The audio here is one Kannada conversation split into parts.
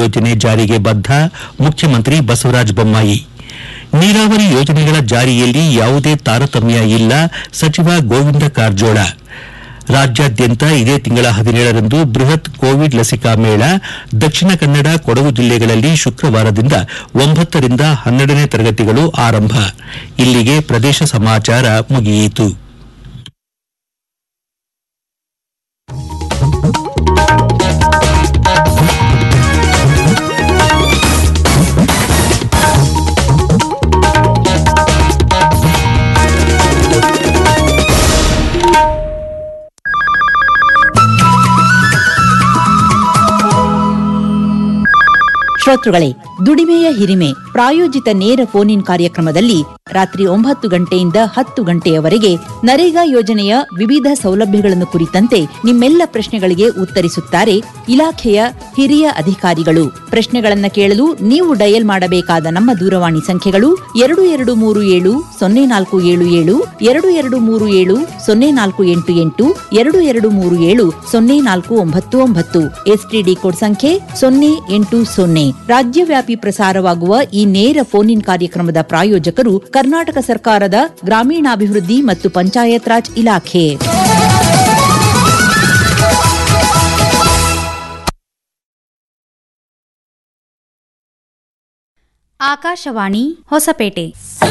ಯೋಜನೆ ಜಾರಿಗೆ ಬದ್ಧ ಮುಖ್ಯಮಂತ್ರಿ ಬಸವರಾಜ ಬೊಮ್ಮಾಯಿ ನೀರಾವರಿ ಯೋಜನೆಗಳ ಜಾರಿಯಲ್ಲಿ ಯಾವುದೇ ತಾರತಮ್ಯ ಇಲ್ಲ ಸಚಿವ ಗೋವಿಂದ ಕಾರಜೋಳ ರಾಜ್ಯಾದ್ಯಂತ ಇದೇ ತಿಂಗಳ ಹದಿನೇಳರಂದು ಬೃಹತ್ ಕೋವಿಡ್ ಲಸಿಕಾ ಮೇಳ ದಕ್ಷಿಣ ಕನ್ನಡ ಕೊಡಗು ಜಿಲ್ಲೆಗಳಲ್ಲಿ ಶುಕ್ರವಾರದಿಂದ ಒಂಬತ್ತರಿಂದ ಹನ್ನೆರಡನೇ ತರಗತಿಗಳು ಆರಂಭ ಇಲ್ಲಿಗೆ ಪ್ರದೇಶ ಸಮಾಚಾರ ಮುಗಿಯಿತು ಶ್ರೋತೃಗಳೇ ದುಡಿಮೆಯ ಹಿರಿಮೆ ಪ್ರಾಯೋಜಿತ ನೇರ ಫೋನ್ ಇನ್ ಕಾರ್ಯಕ್ರಮದಲ್ಲಿ ರಾತ್ರಿ ಒಂಬತ್ತು ಗಂಟೆಯಿಂದ ಹತ್ತು ಗಂಟೆಯವರೆಗೆ ನರೇಗಾ ಯೋಜನೆಯ ವಿವಿಧ ಸೌಲಭ್ಯಗಳನ್ನು ಕುರಿತಂತೆ ನಿಮ್ಮೆಲ್ಲ ಪ್ರಶ್ನೆಗಳಿಗೆ ಉತ್ತರಿಸುತ್ತಾರೆ ಇಲಾಖೆಯ ಹಿರಿಯ ಅಧಿಕಾರಿಗಳು ಪ್ರಶ್ನೆಗಳನ್ನ ಕೇಳಲು ನೀವು ಡಯಲ್ ಮಾಡಬೇಕಾದ ನಮ್ಮ ದೂರವಾಣಿ ಸಂಖ್ಯೆಗಳು ಎರಡು ಎರಡು ಮೂರು ಏಳು ಸೊನ್ನೆ ನಾಲ್ಕು ಏಳು ಏಳು ಎರಡು ಎರಡು ಮೂರು ಏಳು ಸೊನ್ನೆ ನಾಲ್ಕು ಎಂಟು ಎಂಟು ಎರಡು ಎರಡು ಮೂರು ಏಳು ಸೊನ್ನೆ ನಾಲ್ಕು ಒಂಬತ್ತು ಒಂಬತ್ತು ಎಸ್ಟಿಡಿ ಕೋಡ್ ಸಂಖ್ಯೆ ಸೊನ್ನೆ ಎಂಟು ಸೊನ್ನೆ ರಾಜ್ಯವ್ಯಾಪಿ ಪ್ರಸಾರವಾಗುವ ಈ ನೇರ ಫೋನ್ ಇನ್ ಕಾರ್ಯಕ್ರಮದ ಪ್ರಾಯೋಜಕರು ಕರ್ನಾಟಕ ಸರ್ಕಾರದ ಗ್ರಾಮೀಣಾಭಿವೃದ್ಧಿ ಮತ್ತು ಪಂಚಾಯತ್ ರಾಜ್ ಇಲಾಖೆ ಆಕಾಶವಾಣಿ ಹೊಸಪೇಟೆ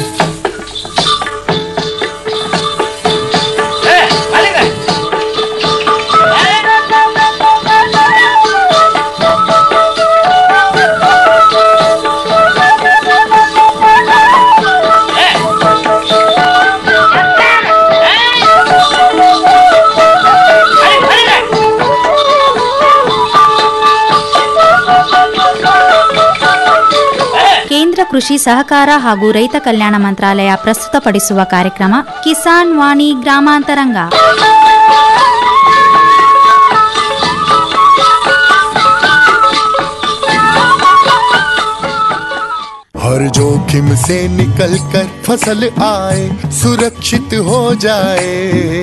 ಕೇಂದ್ರ ಕೃಷಿ ಸಹಕಾರ ಹಾಗೂ ರೈತ ಕಲ್ಯಾಣ ಮಂತ್ರಾಲಯ ಪ್ರಸ್ತುತಪಡಿಸುವ ಕಾರ್ಯಕ್ರಮ ಕಿಸಾನ್ ವಾಣಿ ಗ್ರಾಮಾಂತರಂಗ हर जोखिम से निकल कर फसल आए सुरक्षित हो जाए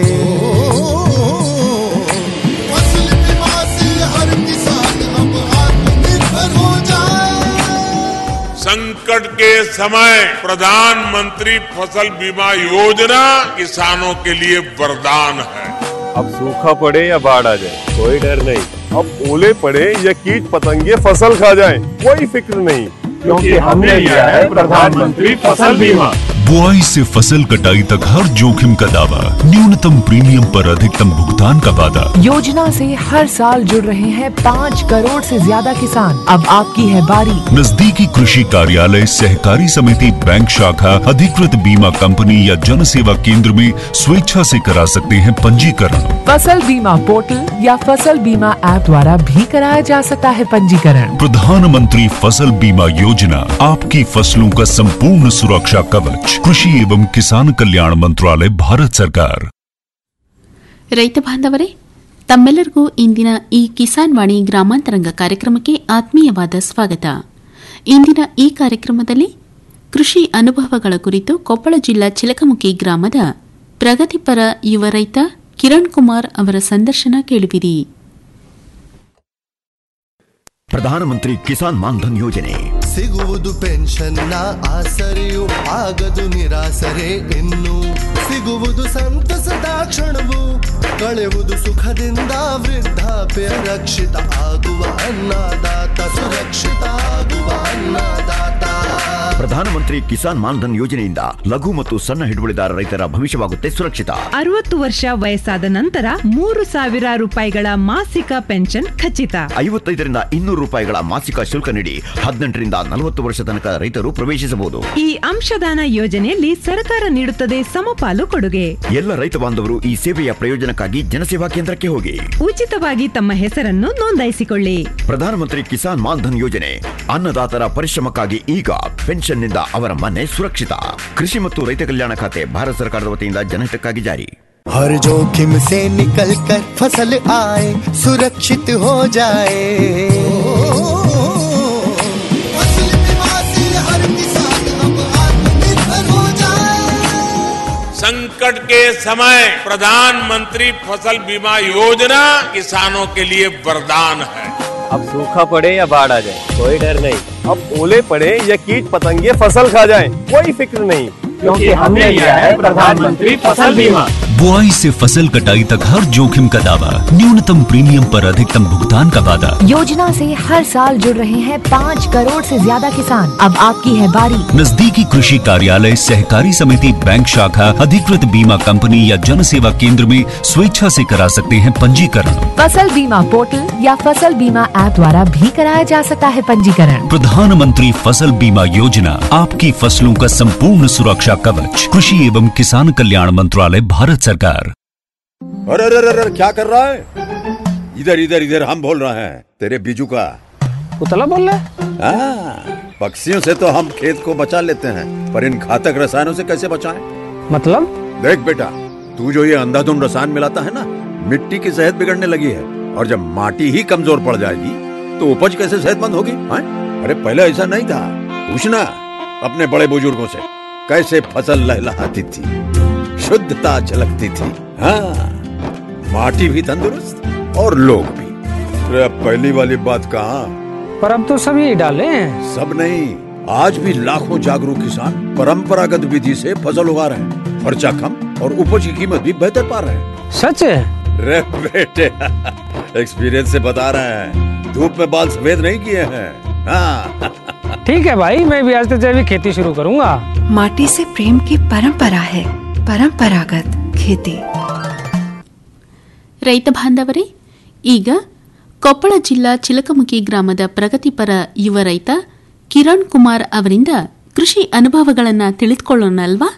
फसल बीमा से हर किसान अब आत्मनिर्भर हो जाए संकट के समय प्रधानमंत्री फसल बीमा योजना किसानों के लिए वरदान है अब सूखा पड़े या बाढ़ आ जाए कोई डर नहीं अब ओले पड़े या कीट पतंगे फसल खा जाए कोई फिक्र नहीं क्योंकि हमने लिया है प्रधानमंत्री फसल बीमा बुआई से फसल कटाई तक हर जोखिम का दावा न्यूनतम प्रीमियम पर अधिकतम भुगतान का वादा योजना से हर साल जुड़ रहे हैं पाँच करोड़ से ज्यादा किसान अब आपकी है बारी नजदीकी कृषि कार्यालय सहकारी समिति बैंक शाखा अधिकृत बीमा कंपनी या जन सेवा केंद्र में स्वेच्छा से करा सकते हैं पंजीकरण फसल बीमा पोर्टल या फसल बीमा ऐप द्वारा भी कराया जा सकता है पंजीकरण प्रधानमंत्री फसल बीमा योजना आपकी फसलों का संपूर्ण सुरक्षा कवच कृषि एवं किसान कल्याण मंत्रालय भारत सरकार ರೈತ ಬಾಂಧವರೇ ತಮ್ಮೆಲ್ಲರಿಗೂ ಇಂದಿನ ಈ ಕಿಸಾನ್ ವಾಣಿ ಗ್ರಾಮಾಂತರಂಗ ಕಾರ್ಯಕ್ರಮಕ್ಕೆ ಆತ್ಮೀಯವಾದ ಸ್ವಾಗತ ಇಂದಿನ ಈ ಕಾರ್ಯಕ್ರಮದಲ್ಲಿ ಕೃಷಿ ಅನುಭವಗಳ ಕುರಿತು ಕೊಪ್ಪಳ ಜಿಲ್ಲಾ ಚಿಲಕಮುಖಿ ಗ್ರಾಮದ ಪ್ರಗತಿಪರ ಯುವ ರೈತ ಕಿರಣ್ ಕುಮಾರ್ ಅವರ ಸಂದರ್ಶನ ಕೇಳುವಿರಿ ಪ್ರಧಾನಮಂತ್ರಿ ಕಿಸಾನ್ ಮಾನ್ಧನ್ ಯೋಜನೆ ಸಿಗುವುದು ಪೆನ್ಷನ್ನ ಆಸರೆಯು ಆಗದು ನಿರಾಸರೆ ಇನ್ನು ಸಿಗುವುದು ಸಂತಸದ ಕ್ಷಣವು ಕಳೆಯುವುದು ಸುಖದಿಂದ ವೃದ್ಧಾಪ್ಯ ರಕ್ಷಿತ ಆಗುವ ಅನ್ನದಾತ ಸುರಕ್ಷಿತ ಆಗುವ ಅನ್ನದಾತ ಪ್ರಧಾನಮಂತ್ರಿ ಕಿಸಾನ್ ಮಾನ್ಧನ್ ಯೋಜನೆಯಿಂದ ಲಘು ಮತ್ತು ಸಣ್ಣ ಹಿಡುವಳಿದಾರ ರೈತರ ಭವಿಷ್ಯವಾಗುತ್ತೆ ಸುರಕ್ಷಿತ ಅರವತ್ತು ವರ್ಷ ವಯಸ್ಸಾದ ನಂತರ ಮೂರು ಸಾವಿರ ರೂಪಾಯಿಗಳ ಮಾಸಿಕ ಪೆನ್ಷನ್ ಖಚಿತ ಐವತ್ತೈದರಿಂದ ಇನ್ನೂರು ರೂಪಾಯಿಗಳ ಮಾಸಿಕ ಶುಲ್ಕ ನೀಡಿ ಹದಿನೆಂಟರಿಂದ ನಲವತ್ತು ವರ್ಷ ತನಕ ರೈತರು ಪ್ರವೇಶಿಸಬಹುದು ಈ ಅಂಶದಾನ ಯೋಜನೆಯಲ್ಲಿ ಸರ್ಕಾರ ನೀಡುತ್ತದೆ ಸಮಪಾಲು ಕೊಡುಗೆ ಎಲ್ಲ ರೈತ ಬಾಂಧವರು ಈ ಸೇವೆಯ ಪ್ರಯೋಜನಕ್ಕಾಗಿ ಜನಸೇವಾ ಕೇಂದ್ರಕ್ಕೆ ಹೋಗಿ ಉಚಿತವಾಗಿ ತಮ್ಮ ಹೆಸರನ್ನು ನೋಂದಾಯಿಸಿಕೊಳ್ಳಿ ಪ್ರಧಾನಮಂತ್ರಿ ಕಿಸಾನ್ ಮಾನ್ಧನ್ ಯೋಜನೆ ಅನ್ನದಾತರ ಪರಿಶ್ರಮಕ್ಕಾಗಿ ಈಗ ಪೆನ್ಷನ್ನಿಂದ ಅವರ ಮನೆ ಸುರಕ್ಷಿತ ಕೃಷಿ ಮತ್ತು ರೈತ ಕಲ್ಯಾಣ ಖಾತೆ ಭಾರತ ಸರ್ಕಾರದ ವತಿಯಿಂದ ಜನಹಿತಕ್ಕಾಗಿ ಜಾರಿ हर जोखिम से निकल कर फसल आए सुरक्षित हो जाए फसल बीमा से हर किसान अब आत्मनिर्भर हो जाए संकट के समय प्रधानमंत्री फसल बीमा योजना किसानों के लिए वरदान है अब सूखा पड़े या बाढ़ आ जाए कोई डर नहीं अब ओले पड़े या कीट पतंगे फसल खा जाए कोई फिक्र नहीं क्योंकि हमने लिया है प्रधानमंत्री फसल बीमा बुआई से फसल कटाई तक हर जोखिम का दावा न्यूनतम प्रीमियम पर अधिकतम भुगतान का वादा योजना से हर साल जुड़ रहे हैं पाँच करोड़ से ज्यादा किसान अब आपकी है बारी नजदीकी कृषि कार्यालय सहकारी समिति बैंक शाखा अधिकृत बीमा कंपनी या जन सेवा केंद्र में स्वेच्छा से करा सकते हैं पंजीकरण फसल बीमा पोर्टल या फसल बीमा ऐप द्वारा भी कराया जा सकता है पंजीकरण प्रधानमंत्री फसल बीमा योजना आपकी फसलों का संपूर्ण सुरक्षा कवच कृषि एवं किसान कल्याण मंत्रालय भारत सरकार अरे अरे अरे अरे, क्या कर रहा है इधर इधर इधर हम बोल रहे हैं तेरे बीजू का उतला बोल रहा है हाँ, पक्षियों से तो हम खेत को बचा लेते हैं पर इन घातक रसायनों से कैसे बचाएं? मतलब देख बेटा तू जो ये अंधाधुंध रसायन मिलाता है ना मिट्टी की सेहत बिगड़ने लगी है और जब माटी ही कमजोर पड़ जाएगी तो उपज कैसे सेहतमंद होगी हाँ? अरे पहले ऐसा नहीं था पूछना अपने बड़े बुजुर्गों से कैसे फसल लहलहाती थी शुद्धता झलकती थी हाँ माटी भी तंदुरुस्त और लोग भी अरे अब पहली वाली बात कहाँ पर अब तो सभी डाले हैं सब नहीं आज भी लाखों जागरूक किसान परंपरागत विधि से फसल उगा रहे हैं खर्चा कम और उपज की कीमत भी बेहतर पा रहे हैं सच है रे बेटे एक्सपीरियंस से बता रहे हैं धूप में बाल सफेद नहीं किए हैं हाँ ठीक है भाई मैं भी आज से जैविक खेती शुरू करूंगा माटी से प्रेम की परंपरा है परंपरागत खेती ರೈತ ಬಾಂಧವರೇ ಈಗ ಕೊಪ್ಪಳ ಜಿಲ್ಲಾ ಚಿಲಕಮುಖಿ ಗ್ರಾಮದ ಪ್ರಗತಿಪರ ಯುವ ರೈತ ಕಿರಣ್ ಕುಮಾರ್ ಅವರಿಂದ ಕೃಷಿ ಅನುಭವಗಳನ್ನು ತಿಳಿದುಕೊಳ್ಳೋಣ ಅಲ್ವಾ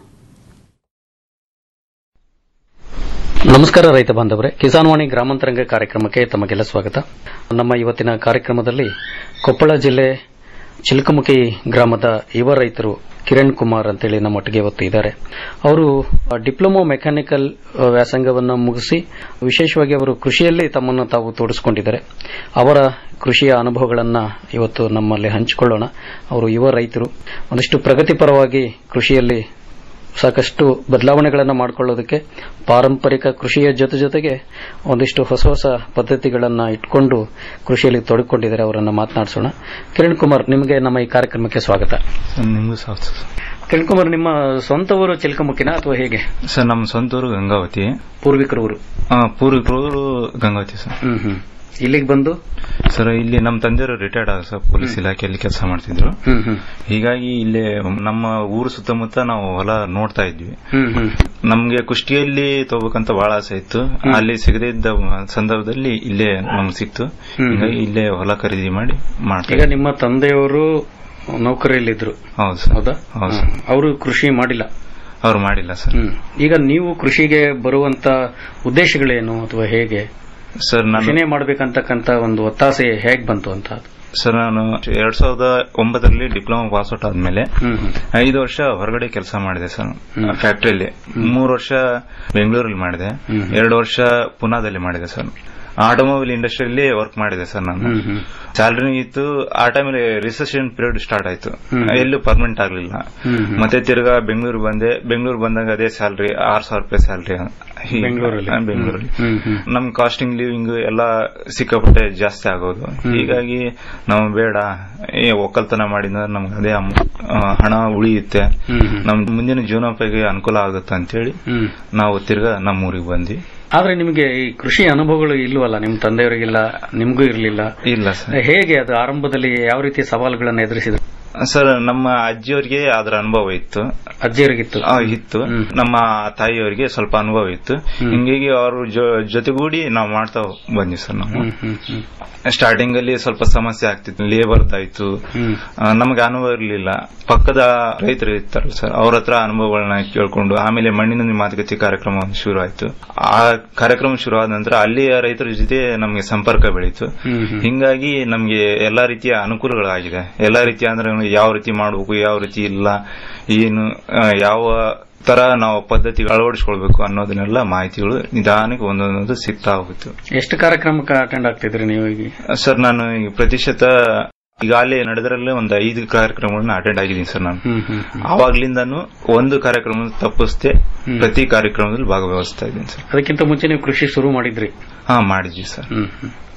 ನಮಸ್ಕಾರ ರೈತ ಬಾಂಧವರೇ ಕಿಸಾನ್ವಾಣಿ ಗ್ರಾಮಾಂತರಂಗ ಕಾರ್ಯಕ್ರಮಕ್ಕೆ ತಮಗೆಲ್ಲ ಸ್ವಾಗತ ನಮ್ಮ ಇವತ್ತಿನ ಕಾರ್ಯಕ್ರಮದಲ್ಲಿ ಕೊಪ್ಪಳ ಜಿಲ್ಲೆ ಚಿಲಕಮುಖಿ ಗ್ರಾಮದ ಯುವ ರೈತರು ಕಿರಣ್ ಕುಮಾರ್ ಅಂತೇಳಿ ನಮ್ಮೊಟ್ಟಿಗೆ ಇವತ್ತು ಇದ್ದಾರೆ ಅವರು ಡಿಪ್ಲೊಮಾ ಮೆಕ್ಯಾನಿಕಲ್ ವ್ಯಾಸಂಗವನ್ನು ಮುಗಿಸಿ ವಿಶೇಷವಾಗಿ ಅವರು ಕೃಷಿಯಲ್ಲಿ ತಮ್ಮನ್ನು ತಾವು ತೋಡಿಸಿಕೊಂಡಿದ್ದಾರೆ ಅವರ ಕೃಷಿಯ ಅನುಭವಗಳನ್ನು ಇವತ್ತು ನಮ್ಮಲ್ಲಿ ಹಂಚಿಕೊಳ್ಳೋಣ ಅವರು ಯುವ ರೈತರು ಒಂದಿಷ್ಟು ಪ್ರಗತಿಪರವಾಗಿ ಕೃಷಿಯಲ್ಲಿ ಸಾಕಷ್ಟು ಬದಲಾವಣೆಗಳನ್ನು ಮಾಡಿಕೊಳ್ಳೋದಕ್ಕೆ ಪಾರಂಪರಿಕ ಕೃಷಿಯ ಜೊತೆ ಜೊತೆಗೆ ಒಂದಿಷ್ಟು ಹೊಸ ಹೊಸ ಪದ್ಧತಿಗಳನ್ನು ಇಟ್ಕೊಂಡು ಕೃಷಿಯಲ್ಲಿ ತೊಡಗಿಕೊಂಡಿದ್ದಾರೆ ಅವರನ್ನು ಮಾತನಾಡಿಸೋಣ ಕಿರಣ್ ಕುಮಾರ್ ನಿಮಗೆ ನಮ್ಮ ಈ ಕಾರ್ಯಕ್ರಮಕ್ಕೆ ಸ್ವಾಗತ ನಿಮಗೂ ಸ್ವಾಗತ ಕಿರಣ್ ಕುಮಾರ್ ನಿಮ್ಮ ಸ್ವಂತ ಊರು ಚಿಲ್ಕಮುಖಿನ ಅಥವಾ ಹೇಗೆ ಸರ್ ನಮ್ಮ ಸ್ವಂತ ಊರು ಗಂಗಾವತಿ ಪೂರ್ವಿಕರ ಊರು ಆ, ಪೂರ್ವಿಕರು ಗಂಗಾವತಿ ಸರ್ ಹ್ಮ್ ಹ್ಮ್ ಇಲ್ಲಿಗೆ ಬಂದು ಸರ್ ಇಲ್ಲಿ ನಮ್ಮ ತಂದೆಯವರು ರಿಟೈರ್ಡ್ ಆಗ ಸರ್ ಪೊಲೀಸ್ ಇಲಾಖೆಯಲ್ಲಿ ಕೆಲಸ ಮಾಡ್ತಿದ್ರು ಹ್ಮ್ ಹ್ಮ್ ಹೀಗಾಗಿ ಇಲ್ಲೇ ನಮ್ಮ ಊರು ಸುತ್ತಮುತ್ತ ನಾವು ಹೊಲ ನೋಡ್ತಾ ಇದ್ವಿ ಹ್ಮ್ ಹ್ಮ್ ನಮ್ಗೆ ಕುಷ್ಟಿಯಲ್ಲಿ ತಗೋಬೇಕಂತ ಬಹಳ ಆಸೆ ಇತ್ತು ಅಲ್ಲಿ ಸಿಗದೇ ಇದ್ದ ಸಂದರ್ಭದಲ್ಲಿ ಇಲ್ಲೇ ನಮ್ಗೆ ಸಿಕ್ತು ಹ್ಮ್. ಹೀಗಾಗಿ ಇಲ್ಲೇ ಹೊಲ ಖರೀದಿ ಮಾಡಿ ಮಾಡ್ತಾ ಈಗ ನಿಮ್ಮ ತಂದೆಯವರು ನೌಕರಿಯಲ್ಲಿದ್ರು ಹೌದು ಸರ್ ಹೌದಾ ಹೌದು ಸರ್ ಅವರು ಕೃಷಿ ಮಾಡಿಲ್ಲ ಅವ್ರು ಮಾಡಿಲ್ಲ ಸರ್ ಹ್ಮ್. ಈಗ ನೀವು ಕೃಷಿಗೆ ಬರುವಂತ ಉದ್ದೇಶಗಳೇನು ಅಥವಾ ಹೇಗೆ ಸರ್ ನಾನು ಕೃಷಿನೇ ಮಾಡ್ಬೇಕಂತಕ್ಕಂತ ಒಂದು ಒತ್ತಾಸೆ ಹೇಗ್ ಬಂತು ಅಂತ ಸರ್ ನಾನು ಎರಡ್ ಸಾವಿರದ ಒಂಬತ್ತರಲ್ಲಿ ಡಿಪ್ಲೊಮಾ ಪಾಸ್ಔಟ್ ಆದ್ಮೇಲೆ ಐದು ವರ್ಷ ಹೊರಗಡೆ ಕೆಲಸ ಮಾಡಿದೆ ಸರ್ ಫ್ಯಾಕ್ಟ್ರಿಯಲ್ಲಿ ಮೂರು ವರ್ಷ ಬೆಂಗಳೂರಲ್ಲಿ ಮಾಡಿದೆ ಎರಡು ವರ್ಷ ಪುನಾದಲ್ಲಿ ಮಾಡಿದೆ ಸರ್ ಆಟೋಮೊಬೈಲ್ ಇಂಡಸ್ಟ್ರಿಯಲ್ಲಿ ವರ್ಕ್ ಮಾಡಿದೆ ಸರ್ ನಾನು ಸ್ಯಾಲರಿ ಇತ್ತು ಆ ಟೈಮಲ್ಲಿ ರಿಸೆಷನ್ ಪೀರಿಯಡ್ ಸ್ಟಾರ್ಟ್ ಆಯ್ತು ಹ್ಮ್. ಎಲ್ಲೂ ಪರ್ಮನೆಂಟ್ ಆಗ್ಲಿಲ್ಲ ಹ್ಮ್. ಮತ್ತೆ ತಿರ್ಗಾ ಬೆಂಗಳೂರು ಬಂದೆ ಬೆಂಗಳೂರು ಬಂದಾಗ ಅದೇ ಸ್ಯಾಲರಿ ಆರ್ ಸಾವಿರ ರೂಪಾಯಿ ಸ್ಯಾಲರಿ ಬೆಂಗಳೂರಲ್ಲಿ? ಬೆಂಗಳೂರಲ್ಲಿ ಹ್ಮ್, ಹ್ಮ್. ನಮ್ ಕಾಸ್ಟಿಂಗ್ ಲಿವಿಂಗ್ ಎಲ್ಲ ಸಿಕ್ಕಾಪಟ್ಟೆ ಜಾಸ್ತಿ ಆಗೋದು ಹೀಗಾಗಿ ನಾವು ಬೇಡ ಏ ಒಕ್ಕಲ್ತನ ಮಾಡಿದ್ರೆ ನಮ್ಗೆ ಅದೇ ಅಮ್- ಆ, ಹಣ ಉಳಿಯುತ್ತೆ ಹ್ಮ್, ಹ್ಮ್. ನಮ್ ಮುಂದಿನ ಜೀವನೋಪಾಯಿಗೆ ಅನುಕೂಲ ಆಗುತ್ತೆ ಅಂತೇಳಿ ಹ್ಮ್. ನಾವು ತಿರ್ಗಾ ನಮ್ಮ ಊರಿಗೆ ಬಂದ್ವಿ ಆದ್ರೆ ನಿಮಗೆ ಈ ಕೃಷಿ ಅನುಭವಗಳು ಇಲ್ವಲ್ಲ ನಿಮ್ ತಂದೆಯವರಿಗಿಲ್ಲ ನಿಮ್ಗೂ ಇರ್ಲಿಲ್ಲ ಇಲ್ಲ ಸರ್ ಹೇಗೆ ಅದು ಆರಂಭದಲ್ಲಿ ಯಾವ ರೀತಿ ಸವಾಲುಗಳನ್ನು ಎದುರಿಸಿದ್ರು ಸರ್ ನಮ್ಮ ಅಜ್ಜಿಯವರಿಗೆ ಅದರ ಅನುಭವ ಇತ್ತು ಅಜ್ಜಿಯವರಿಗಿತ್ತು ಆ, ಇತ್ತು ನಮ್ಮ ತಾಯಿಯವರಿಗೆ ಸ್ವಲ್ಪ ಅನುಭವ ಇತ್ತು ಹಿಂಗಾಗಿ ಅವ್ರ ಜೊ- ಜೊತೆಗೂಡಿ ನಾವು ಮಾಡ್ತಾ ಬಂದ್ವಿ ಸರ್ ನಾವು ಸ್ಟಾರ್ಟಿಂಗ್ ಅಲ್ಲಿ ಸ್ವಲ್ಪ ಸಮಸ್ಯೆ ಆಗ್ತಿತ್ತು ಲೇಬರ್ದಾಯ್ತು ಆ, ನಮಗೆ ಅನುಭವ ಇರಲಿಲ್ಲ ಪಕ್ಕದ ರೈತರು ಇರ್ತಾರಲ್ಲ ಸರ್ ಅವ್ರ ಹತ್ರ ಅನುಭವಗಳನ್ನ ಕೇಳ್ಕೊಂಡು ಆಮೇಲೆ ಮಣ್ಣಿನ ಮಾತುಕತೆ ಕಾರ್ಯಕ್ರಮ ಶುರು ಆಯ್ತು ಆ ಕಾರ್ಯಕ್ರಮ ಶುರು ಆದ ನಂತರ ಅಲ್ಲಿಯ ರೈತರ ಜೊತೆ ನಮಗೆ ಸಂಪರ್ಕ ಬೆಳೀತು ಹಿಂಗಾಗಿ ನಮ್ಗೆ ಎಲ್ಲಾ ರೀತಿಯ ಅನುಕೂಲಗಳಾಗಿದೆ ಎಲ್ಲಾ ರೀತಿಯ ಅಂದ್ರೆ ಯಾವ ರೀತಿ ಮಾಡಬೇಕು ಯಾವ ರೀತಿ ಇಲ್ಲ ಏನು ಆ, ಯಾವ ತರ ನಾವು ಪದ್ಧತಿ ಅಳವಡಿಸ್ಕೊಳ್ಬೇಕು ಅನ್ನೋದನ್ನೆಲ್ಲ ಮಾಹಿತಿಗಳು ನಿಧಾನಕ್ಕೆ ಒಂದೊಂದೊಂದು ಸಿಗ್ತಾ ಹೋಗುತ್ತೆ ಎಷ್ಟು ಕಾರ್ಯಕ್ರಮಕ್ಕೆ ಅಟೆಂಡ್ ಆಗ್ತಿದ್ರಿ ನೀವು ಈಗ ಸರ್ ನಾನು ಈಗ ಪ್ರತಿಶತ ಈಗಾಗಲೇ ನಡೆದರಲ್ಲೇ ಒಂದು ಐದು ಕಾರ್ಯಕ್ರಮಗಳನ್ನ ಅಟೆಂಡ್ ಆಗಿದ್ದೀನಿ ಸರ್ ನಾನು ಆವಾಗ್ಲಿಂದಾನು ಒಂದು ಕಾರ್ಯಕ್ರಮ ತಪ್ಪಿಸ್ದೆ ಪ್ರತಿ ಕಾರ್ಯಕ್ರಮದಲ್ಲಿ ಭಾಗವಹಿಸ್ತಾ ಇದ್ದೀನಿ ಸರ್ ಅದಕ್ಕಿಂತ ಮುಂಚೆ ನೀವು ಕೃಷಿ ಶುರು ಮಾಡಿದ್ರಿ ಹಾ ಮಾಡಿದ್ವಿ ಸರ್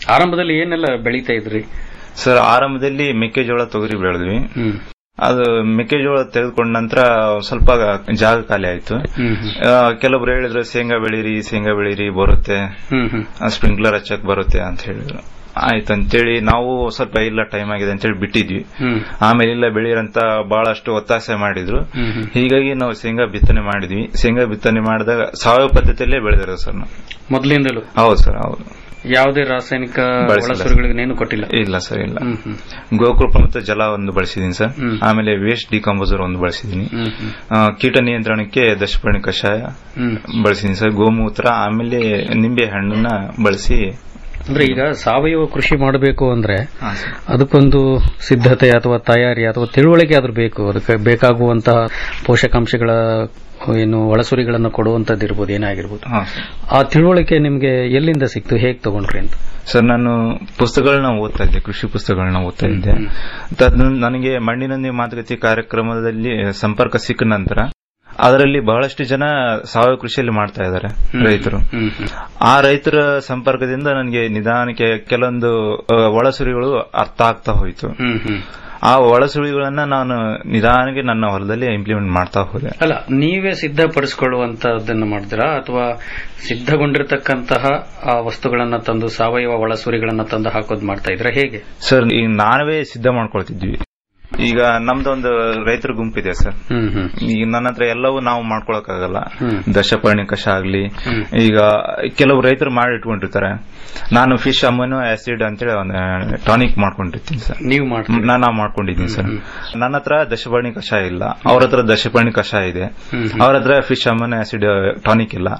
ಆರಂಭದಲ್ಲಿ ಏನೆಲ್ಲ ಬೆಳೀತಾ ಇದ್ರಿ ಸರ್ ಆರಂಭದಲ್ಲಿ ಮೆಕ್ಕೆಜೋಳ ತೊಗರಿ ಬೆಳೆದ್ವಿ ಅದು ಮೆಕ್ಕೆಜೋಳ ತೆಗೆದುಕೊಂಡ ನಂತರ ಸ್ವಲ್ಪ ಜಾಗ ಖಾಲಿ ಆಯ್ತು ಆ, ಕೆಲವೊಬ್ರು ಹೇಳಿದ್ರು ಶೇಂಗಾ ಬೆಳೀರಿ ಶೇಂಗಾ ಬೆಳೀರಿ ಬರುತ್ತೆ ಸ್ಪ್ರಿಂಕ್ಲರ್ ಹಚ್ಚಕ್ ಬರುತ್ತೆ ಅಂತ ಹೇಳಿದ್ರು ಆಯ್ತು ಅಂತೇಳಿ ನಾವು ಸ್ವಲ್ಪ ಇಲ್ಲ ಟೈಮ್ ಆಗಿದೆ ಅಂತೇಳಿ ಬಿಟ್ಟಿದ್ವಿ ಆಮೇಲೆ ಇಲ್ಲ ಬೆಳೀರಂತ ಬಹಳಷ್ಟು ಒತ್ತಾಸೆ ಮಾಡಿದ್ರು ಹೀಗಾಗಿ ನಾವು ಶೇಂಗಾ ಬಿತ್ತನೆ ಮಾಡಿದ್ವಿ ಶೇಂಗಾ ಬಿತ್ತನೆ ಮಾಡಿದಾಗ ಸಾವಯವ ಪದ್ಧತಿಯಲ್ಲೇ ಬೆಳೆದಿರೋದು ಸರ್ ನಾವು ಮೊದಲಿಂದಲೂ ಹೌದು ಸರ್ ಹೌದು ಯಾವುದೇ ರಾಸಾಯನಿಕ ಬಳಸಿಲ್ಲ. ಒಳಸುರಿಗಳಿಗೇನು ಕೊಟ್ಟಿಲ್ಲ ಇಲ್ಲ ಸರ್ ಇಲ್ಲ ಗೋಕೃಪ ಮತ್ತು ಜಲ ಒಂದು ಬಳಸಿದೀನಿ ಸರ್ ಆಮೇಲೆ ವೇಸ್ಟ್ ಡಿಕಾಂಪೋಸರ್ ಒಂದು ಬಳಸಿದೀನಿ ಆ, ಕೀಟ ನಿಯಂತ್ರಣಕ್ಕೆ ದಶಪರ್ಣಿ ಕಷಾಯ ಬಳಸಿದೀನಿ ಸರ್ ಗೋಮೂತ್ರ ಆಮೇಲೆ ನಿಂಬೆ ಹಣ್ಣನ್ನ ಬಳಸಿ ಅಂದ್ರೆ ಈಗ ಸಾವಯವ ಕೃಷಿ ಮಾಡಬೇಕು ಅಂದ್ರೆ ಅದಕ್ಕೊಂದು ಸಿದ್ಧತೆ ಅಥವಾ ತಯಾರಿ ಅಥವಾ ತಿಳುವಳಿಕೆ ಆದ್ರೂ ಬೇಕು ಅದಕ್ಕೆ ಬೇಕಾಗುವಂತಹ ಪೋಷಕಾಂಶಗಳ ಏನು ಒಳಸುರಿಗಳನ್ನು ಕೊಡುವಂತದ್ದು ಇರ್ಬೋದು ಏನಾಗಿರ್ಬೋದು ಆ ತಿಳುವಳಿಕೆ ನಿಮ್ಗೆ ಎಲ್ಲಿಂದ ಸಿಕ್ತು ಹೇಗ್ ತಗೊಂಡ್ರಿ ಅಂತ ಸರ್ ನಾನು ಪುಸ್ತಕಗಳನ್ನ ಓದ್ತಾ ಇದ್ದೆ ಕೃಷಿ ಪುಸ್ತಕಗಳನ್ನ ಓದ್ತಾ ಇದ್ದೆ ತದ್- ನನಗೆ ಮಣ್ಣಿನೊಂದಿಗೆ ಮಾತುಕತೆ ಕಾರ್ಯಕ್ರಮದಲ್ಲಿ ಸಂಪರ್ಕ ಸಿಕ್ಕ ನಂತರ ಅದರಲ್ಲಿ ಬಹಳಷ್ಟು ಜನ ಸಾವಯವ ಕೃಷಿಯಲ್ಲಿ ಮಾಡ್ತಾ ಇದ್ದಾರೆ ರೈತರು ಆ ರೈತರ ಸಂಪರ್ಕದಿಂದ ನನಗೆ ನಿಧಾನಕ್ಕೆ ಕೆಲವೊಂದು ಆ, ಒಳಸುರಿಗಳು ಅರ್ಥ ಆಗ್ತಾ ಹೋಯಿತು ಆ ಒಳಸುರಿಗಳನ್ನ ನಾನು ನಿಧಾನಕ್ಕೆ ನನ್ನ ಹೊಲದಲ್ಲಿ ಇಂಪ್ಲಿಮೆಂಟ್ ಮಾಡ್ತಾ ಹೋದೆ ಅಲ್ಲ ನೀವೇ ಸಿದ್ಧಪಡಿಸಿಕೊಳ್ಳುವಂತಹದ್ದನ್ನು ಮಾಡ್ತೀರಾ ಅಥವಾ ಸಿದ್ಧಗೊಂಡಿರತಕ್ಕಂತಹ ಆ ವಸ್ತುಗಳನ್ನ ತಂದು ಸಾವಯವ ಒಳಸುರಿಗಳನ್ನ ತಂದು ಹಾಕೋದು ಮಾಡ್ತಾ ಇದ್ರ ಹೇಗೆ ಸರ್ ಈಗ ನಾವೇ ಸಿದ್ಧ ಮಾಡ್ಕೊಳ್ತಿದ್ವಿ ಈಗ ನಮ್ದೊಂದು ರೈತರ ಗುಂಪಿದೆ ಸರ್ ಈಗ ನನ್ನ ಹತ್ರ ಎಲ್ಲವೂ ನಾವು ಮಾಡ್ಕೊಳಕ್ಕಾಗಲ್ಲ ದಶಪರ್ಣಿ ಕಷ ಆಗ್ಲಿ ಈಗ ಕೆಲವು ರೈತರು ಮಾಡಿ ಇಟ್ಕೊಂಡಿರ್ತಾರೆ ನಾನು ಫಿಶ್ ಅಮೋನೋ ಆಸಿಡ್ ಅಂತೇಳಿ ಒಂದು ಟಾನಿಕ್ ಮಾಡ್ಕೊಂಡಿರ್ತೀನಿ ಸರ್ ನೀವು ನಾನು ಮಾಡ್ಕೊಂಡಿದ್ದೀನಿ ಸರ್ ನನ್ನ ಹತ್ರ ದಶಪರ್ಣಿ ಕಷಾಯ ಇಲ್ಲ ಅವ್ರ ಹತ್ರ ದಶಪರ್ಣಿ ಕಷಾಯ ಇದೆ ಅವ್ರ ಹತ್ರ ಫಿಶ್ ಅಮೋನೋ ಆಸಿಡ್ ಟಾನಿಕ್ ಇಲ್ಲ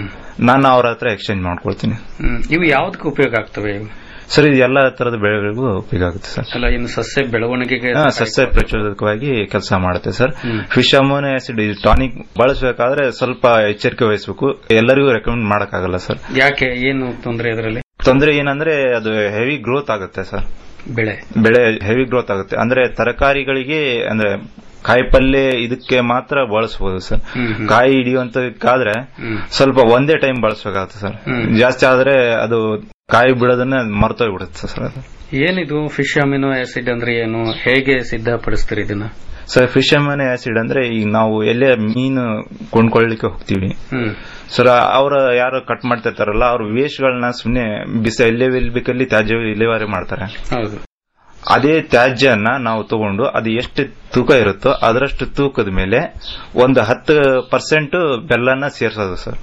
ನಾನು ಅವ್ರ ಹತ್ರ ಎಕ್ಸ್ಚೇಂಜ್ ಮಾಡ್ಕೊಳ್ತೀನಿ ಹ್ಮ್. ಇವು ಯಾವ್ದಕ್ಕೆ ಉಪಯೋಗ ಆಗ್ತವೆ ಇವು? ಸರ್ ಇದು ಎಲ್ಲ ತರದ ಬೆಳೆಗಳಿಗೂ ಉಪಯೋಗ ಆಗುತ್ತೆ ಸರ್ ಅಲ್ಲ ಇನ್ನು ಸಸ್ಯ ಬೆಳವಣಿಗೆಗೆ ಹಾ, ಸಸ್ಯ ಪ್ರಚೋದಕವಾಗಿ ಕೆಲಸ ಮಾಡುತ್ತೆ sir fish amino acid tonic ಬಳಸಬೇಕಾದ್ರೆ ಸ್ವಲ್ಪ ಎಚ್ಚರಿಕೆ ವಹಿಸಬೇಕು ಎಲ್ಲರಿಗೂ ರೆಕಮೆಂಡ್ ಮಾಡಕ್ಕಾಗಲ್ಲ ಸರ್ ಯಾಕೆ ಏನು ತೊಂದರೆ ಅದರಲ್ಲಿ ತೊಂದರೆ ಏನಂದ್ರೆ ಅದು ಹೆವಿ ಗ್ರೋತ್ ಆಗುತ್ತೆ ಸರ್ ಬೆಳೆ ಬೆಳೆ ಹೆವಿ ಗ್ರೋತ್ ಆಗುತ್ತೆ ಅಂದ್ರೆ ತರಕಾರಿಗಳಿಗೆ ಅಂದ್ರೆ ಕಾಯಿ ಪಲ್ಯ ಇದಕ್ಕೆ ಮಾತ್ರ ಬಳಸಬಹುದು ಸರ್ ಕಾಯಿ ಹಿಡಿಯುವಂತಕ್ಕಾದ್ರೆ ಸ್ವಲ್ಪ ಒಂದೇ ಟೈಮ್ ಬಳಸಬೇಕಾಗುತ್ತೆ ಸರ್ ಜಾಸ್ತಿ ಆದ್ರೆ ಅದು ಕಾಯಿ ಬಿಡೋದನ್ನ ಮರ್ತೋಗ್ಬಿಡುತ್ತೆ ಸರ್ ಅದು ಏನಿದು ಫಿಶ್ ಅಮಿನೋ ಆಸಿಡ್ ಅಂದ್ರೆ ಏನು ಹೇಗೆ ಸಿದ್ಧಪಡಿಸ್ತೀರಿ ಇದನ್ನ ಸರ್ ಫಿಶ್ ಅಮೋನೋ ಆಸಿಡ್ ಅಂದ್ರೆ ಈಗ ನಾವು ಎಲ್ಲೇ ಮೀನು ಕೊಂಡ್ಕೊಳ್ಳಿಕ್ಕೆ ಹೋಗ್ತೀವಿ ಸರ್ ಅವ್ರ ಯಾರು ಕಟ್ ಮಾಡ್ತಿರ್ತಾರಲ್ಲ ಅವ್ರ ವೇಸ್ಟ್ ಗಳನ್ನ ಸುಮ್ನೆ ಬಿಸ ಎಲ್ಲೇ ಬೇಕಲ್ಲಿ ತ್ಯಾಜ್ಯ ವಿಲೇವಾರಿ ಮಾಡ್ತಾರೆ ಹೌದು ಅದೇ ತ್ಯಾಜ್ಯನ ನಾವು ತಗೊಂಡು ಅದು ಎಷ್ಟು ತೂಕ ಇರುತ್ತೋ ಅದರಷ್ಟು ತೂಕದ ಮೇಲೆ ಒಂದು ಹತ್ತು ಪರ್ಸೆಂಟ್ ಬೆಲ್ಲನ ಸೇರ್ಸೋದು ಸರ್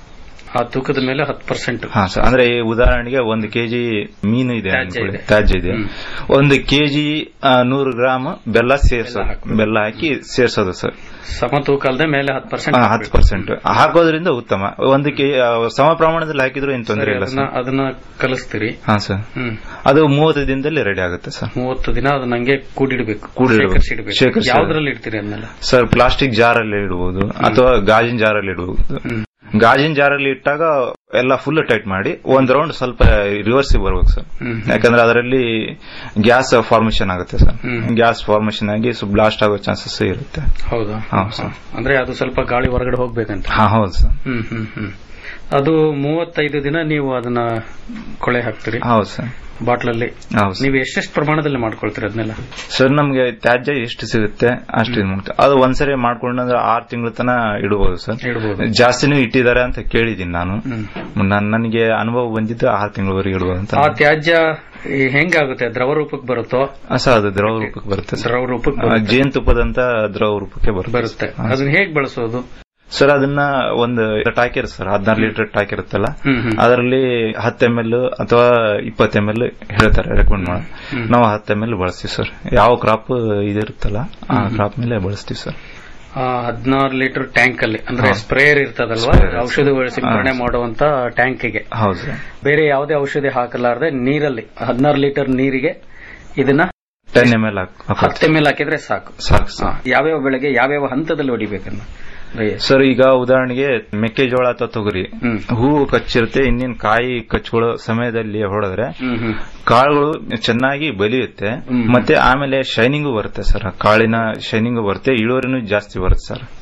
ಆ ತೂಕದ ಮೇಲೆ ಹತ್ತು ಪರ್ಸೆಂಟ್ ಹಾ ಸರ್ ಅಂದ್ರೆ ಈ ಉದಾಹರಣೆಗೆ ಒಂದು ಕೆಜಿ ಮೀನು ಇದೆ ತ್ಯಾಜ್ಯ ಅನ್ಕೊಳ್ಳಿ, ಇದೆ. ತ್ಯಾಜ್ಯ ಇದೆ ಒಂದು ಕೆಜಿ ನೂರು ಗ್ರಾಮ್ ಬೆಲ್ಲ ಸೇರ್ಸೋದು ಬೆಲ್ಲ ಹಾಕಿ ಸೇರ್ಸೋದು ಸರ್ ಸಮ ತೂಕ ಅಲ್ಲದೆ ಮೇಲೆ ಹತ್ತು ಪರ್ಸೆಂಟ್ ಹತ್ತು ಪರ್ಸೆಂಟ್ ಹಾಕೋದ್ರಿಂದ ಉತ್ತಮ ಒಂದು ಕೆ ಆ, ಸಮ ಪ್ರಮಾಣದಲ್ಲಿ ಹಾಕಿದ್ರು ಏನ್ ತೊಂದರೆ ಇಲ್ಲ ಅದನ್ನ ಸರ್ ಅದನ್ನ ಕಲಿಸ್ತೀರಿ ಹಾ ಸರ್ ಹ್ಮ್ ಅದು ಮೂವತ್ತು ದಿನದಲ್ಲಿ ರೆಡಿ ಆಗುತ್ತೆ ಸರ್ ಮೂವತ್ತು ದಿನ ಅದನ್ನ ಹಂಗೆ ಕೂಡಿಡ್ಬೇಕು ಕೂಡಿಡ್ಬೇಕು. ಶೇಖರಿಸಿಡ್ಬೇಕು ಶೇಖರಿಸಿ- ಯಾವ್ದ್ರಲ್ಲಿ ಇಡ್ತೀರಿ ಅದನ್ನೆಲ್ಲ ಸರ್ ಪ್ಲಾಸ್ಟಿಕ್ ಜಾರಲ್ಲಿ ಇಡಬಹುದು ಅಥವಾ ಗಾಜಿನ ಜಾರಲ್ಲಿ ಇಡಬಹುದು ಗಾಜಿನ ಜಾರಲ್ಲಿ ಇಟ್ಟಾಗ ಎಲ್ಲ ಫುಲ್ ಟೈಟ್ ಮಾಡಿ ಒಂದ್ ರೌಂಡ್ ಸ್ವಲ್ಪ ರಿವರ್ಸ್ ಬರ್ಬೇಕು ಸರ್ ಯಾಕಂದ್ರೆ ಅದರಲ್ಲಿ ಗ್ಯಾಸ್ ಫಾರ್ಮೇಶನ್ ಆಗುತ್ತೆ ಸರ್ ಗ್ಯಾಸ್ ಫಾರ್ಮೇಶನ್ ಆಗಿ ಬ್ಲಾಸ್ಟ್ ಆಗೋ ಚಾನ್ಸಸ್ ಇರುತ್ತೆ ಹೌದಾ ಹಾ ಸರ್ ಅಂದ್ರೆ ಅದು ಸ್ವಲ್ಪ ಗಾಳಿ ಹೊರಗಡೆ ಹೋಗ್ಬೇಕಂತ ಹಾ ಹೌದು ಸರ್ ಹ್ಮ್ ಹ್ಮ್ ಹ್ಮ್ ಅದು ಮೂವತ್ತೈದು ದಿನ ನೀವು ಅದನ್ನ ಕೊಳೆ ಹಾಕ್ತೀರಿ ಹೌದು ಸರ್ ಬಾಟ್ಲಲ್ಲಿ ಹೌದು ಸರ್. ನೀವು ಎಷ್ಟೆಷ್ಟು ಪ್ರಮಾಣದಲ್ಲಿ ಮಾಡ್ಕೊಳ್ತೀರಿ ಅದನ್ನೆಲ್ಲ ಸರ್ ನಮ್ಗೆ ತ್ಯಾಜ್ಯ ಎಷ್ಟು ಸಿಗುತ್ತೆ ಅಷ್ಟು ಇದು ಮಾಡ್ತೀವಿ ಅದು ಒಂದ್ಸರಿ ಮಾಡ್ಕೊಂಡ್ರೆ ಆರು ತಿಂಗಳ ತನ ಇಡಬಹುದು ಸರ್ ಇಡ್ಬೋದು. ಜಾಸ್ತಿನೂ ಇಟ್ಟಿದ್ದಾರೆ ಅಂತ ಕೇಳಿದ್ದೀನಿ ನಾನು ನನ್- ನನಗೆ ಅನುಭವ ಬಂದಿದ್ದು ಆರು ತಿಂಗಳವರೆಗೆ ಇಡಬಹುದು ಅಂತ ಆ ತ್ಯಾಜ್ಯ ಈ ಹೆಂಗಾಗುತ್ತೆ ದ್ರವ ರೂಪಕ್ಕೆ ಬರುತ್ತೋ ಆ, ಸರ್ ಅದು ದ್ರವ ರೂಪಕ್ಕೆ ಬರುತ್ತೆ ಸರ್. ದ್ರವ ರೂಪಕ್ಕೆ ಆ, ಬರುತ್ತೆ. ಜೇನುತುಪ್ಪದಂತ ದ್ರವ ರೂಪಕ್ಕೆ ಬರುತ್ತೆ ಬರುತ್ತೆ ಅದನ್ನ ಹೇಗ್ ಬಳಸೋದು ಸರ್ ಅದನ್ನ ಒಂದು ಟಾಕಿರ್ ಸರ್ ಹದಿನಾರು ಲೀಟರ್ ಟಾಕ್ ಇರುತ್ತಲ್ಲ ಹ್ಮ್, ಹ್ಮ್. ಅದರಲ್ಲಿ ಹತ್ತು ಎಮ್ ಎಲ್ ಅಥವಾ ಇಪ್ಪತ್ತು ಎಮ್ ಎಲ್ ಹೇಳ್ತಾರೆ ರೆಕಮೆಂಡ್ ಮಾಡಿ ನಾವು ಹತ್ತು ಎಮ್ ಎಲ್ ಬಳಸ್ತೀವಿ ಸರ್ ಯಾವ ಕ್ರಾಪ್ ಇದಿರುತ್ತಲ್ಲ ಆ ಕ್ರಾಪ್ ಮೇಲೆ ಬಳಸ್ತೀವಿ ಸರ್ ಹದಿನಾರು ಲೀಟರ್ ಟ್ಯಾಂಕ್ ಅಲ್ಲಿ ಅಂದ್ರೆ ಹಾ. ಸ್ಪ್ರೇಯರ್ ಇರ್ತದಲ್ವಾ Sprayer. ಔಷಧಿಗಳು ಸಿಂಪಡಣೆ ಹಾ. ಮಾಡುವಂತ ಟ್ಯಾಂಕಿಗೆ ಹೌದು ಸರ್ ಬೇರೆ ಯಾವುದೇ ಔಷಧಿ ಹಾಕಲಾರದೆ ನೀರಲ್ಲಿ ಹದಿನಾರು ಲೀಟರ್ ನೀರಿಗೆ ಇದನ್ನ ಟೆನ್ ಎಮ್ ಎಲ್ ಹತ್ತು ಎಮ್ ಎಲ್ ಹಾಕಿದ್ರೆ ಸಾಕು ಸಾಕು ಹಾ. ಯಾವ್ಯಾವ ಬೆಳೆಗೆ ಯಾವ್ಯಾವ ಹಂತದಲ್ಲಿ ಹೊಡಿಬೇಕನ್ನ ಸರ್ ಈಗ ಉದಾಹರಣೆಗೆ ಮೆಕ್ಕೆಜೋಳ ಅಥವಾ ತೊಗರಿ ಹೂವು ಕಚ್ಚಿರುತ್ತೆ ಇನ್ನೇನ್ ಕಾಯಿ ಕಚ್ಕೊಳ್ಳೋ ಸಮಯದಲ್ಲಿ ಹೊಡೆದ್ರೆ ಕಾಳುಗಳು ಚೆನ್ನಾಗಿ ಬಲಿಯುತ್ತೆ ಮತ್ತೆ ಆಮೇಲೆ ಶೈನಿಂಗು ಬರುತ್ತೆ ಸರ್ ಕಾಳಿನ ಶೈನಿಂಗು ಬರುತ್ತೆ ಇಳುವರಿನೂ ಜಾಸ್ತಿ ಬರುತ್ತೆ ಸರ್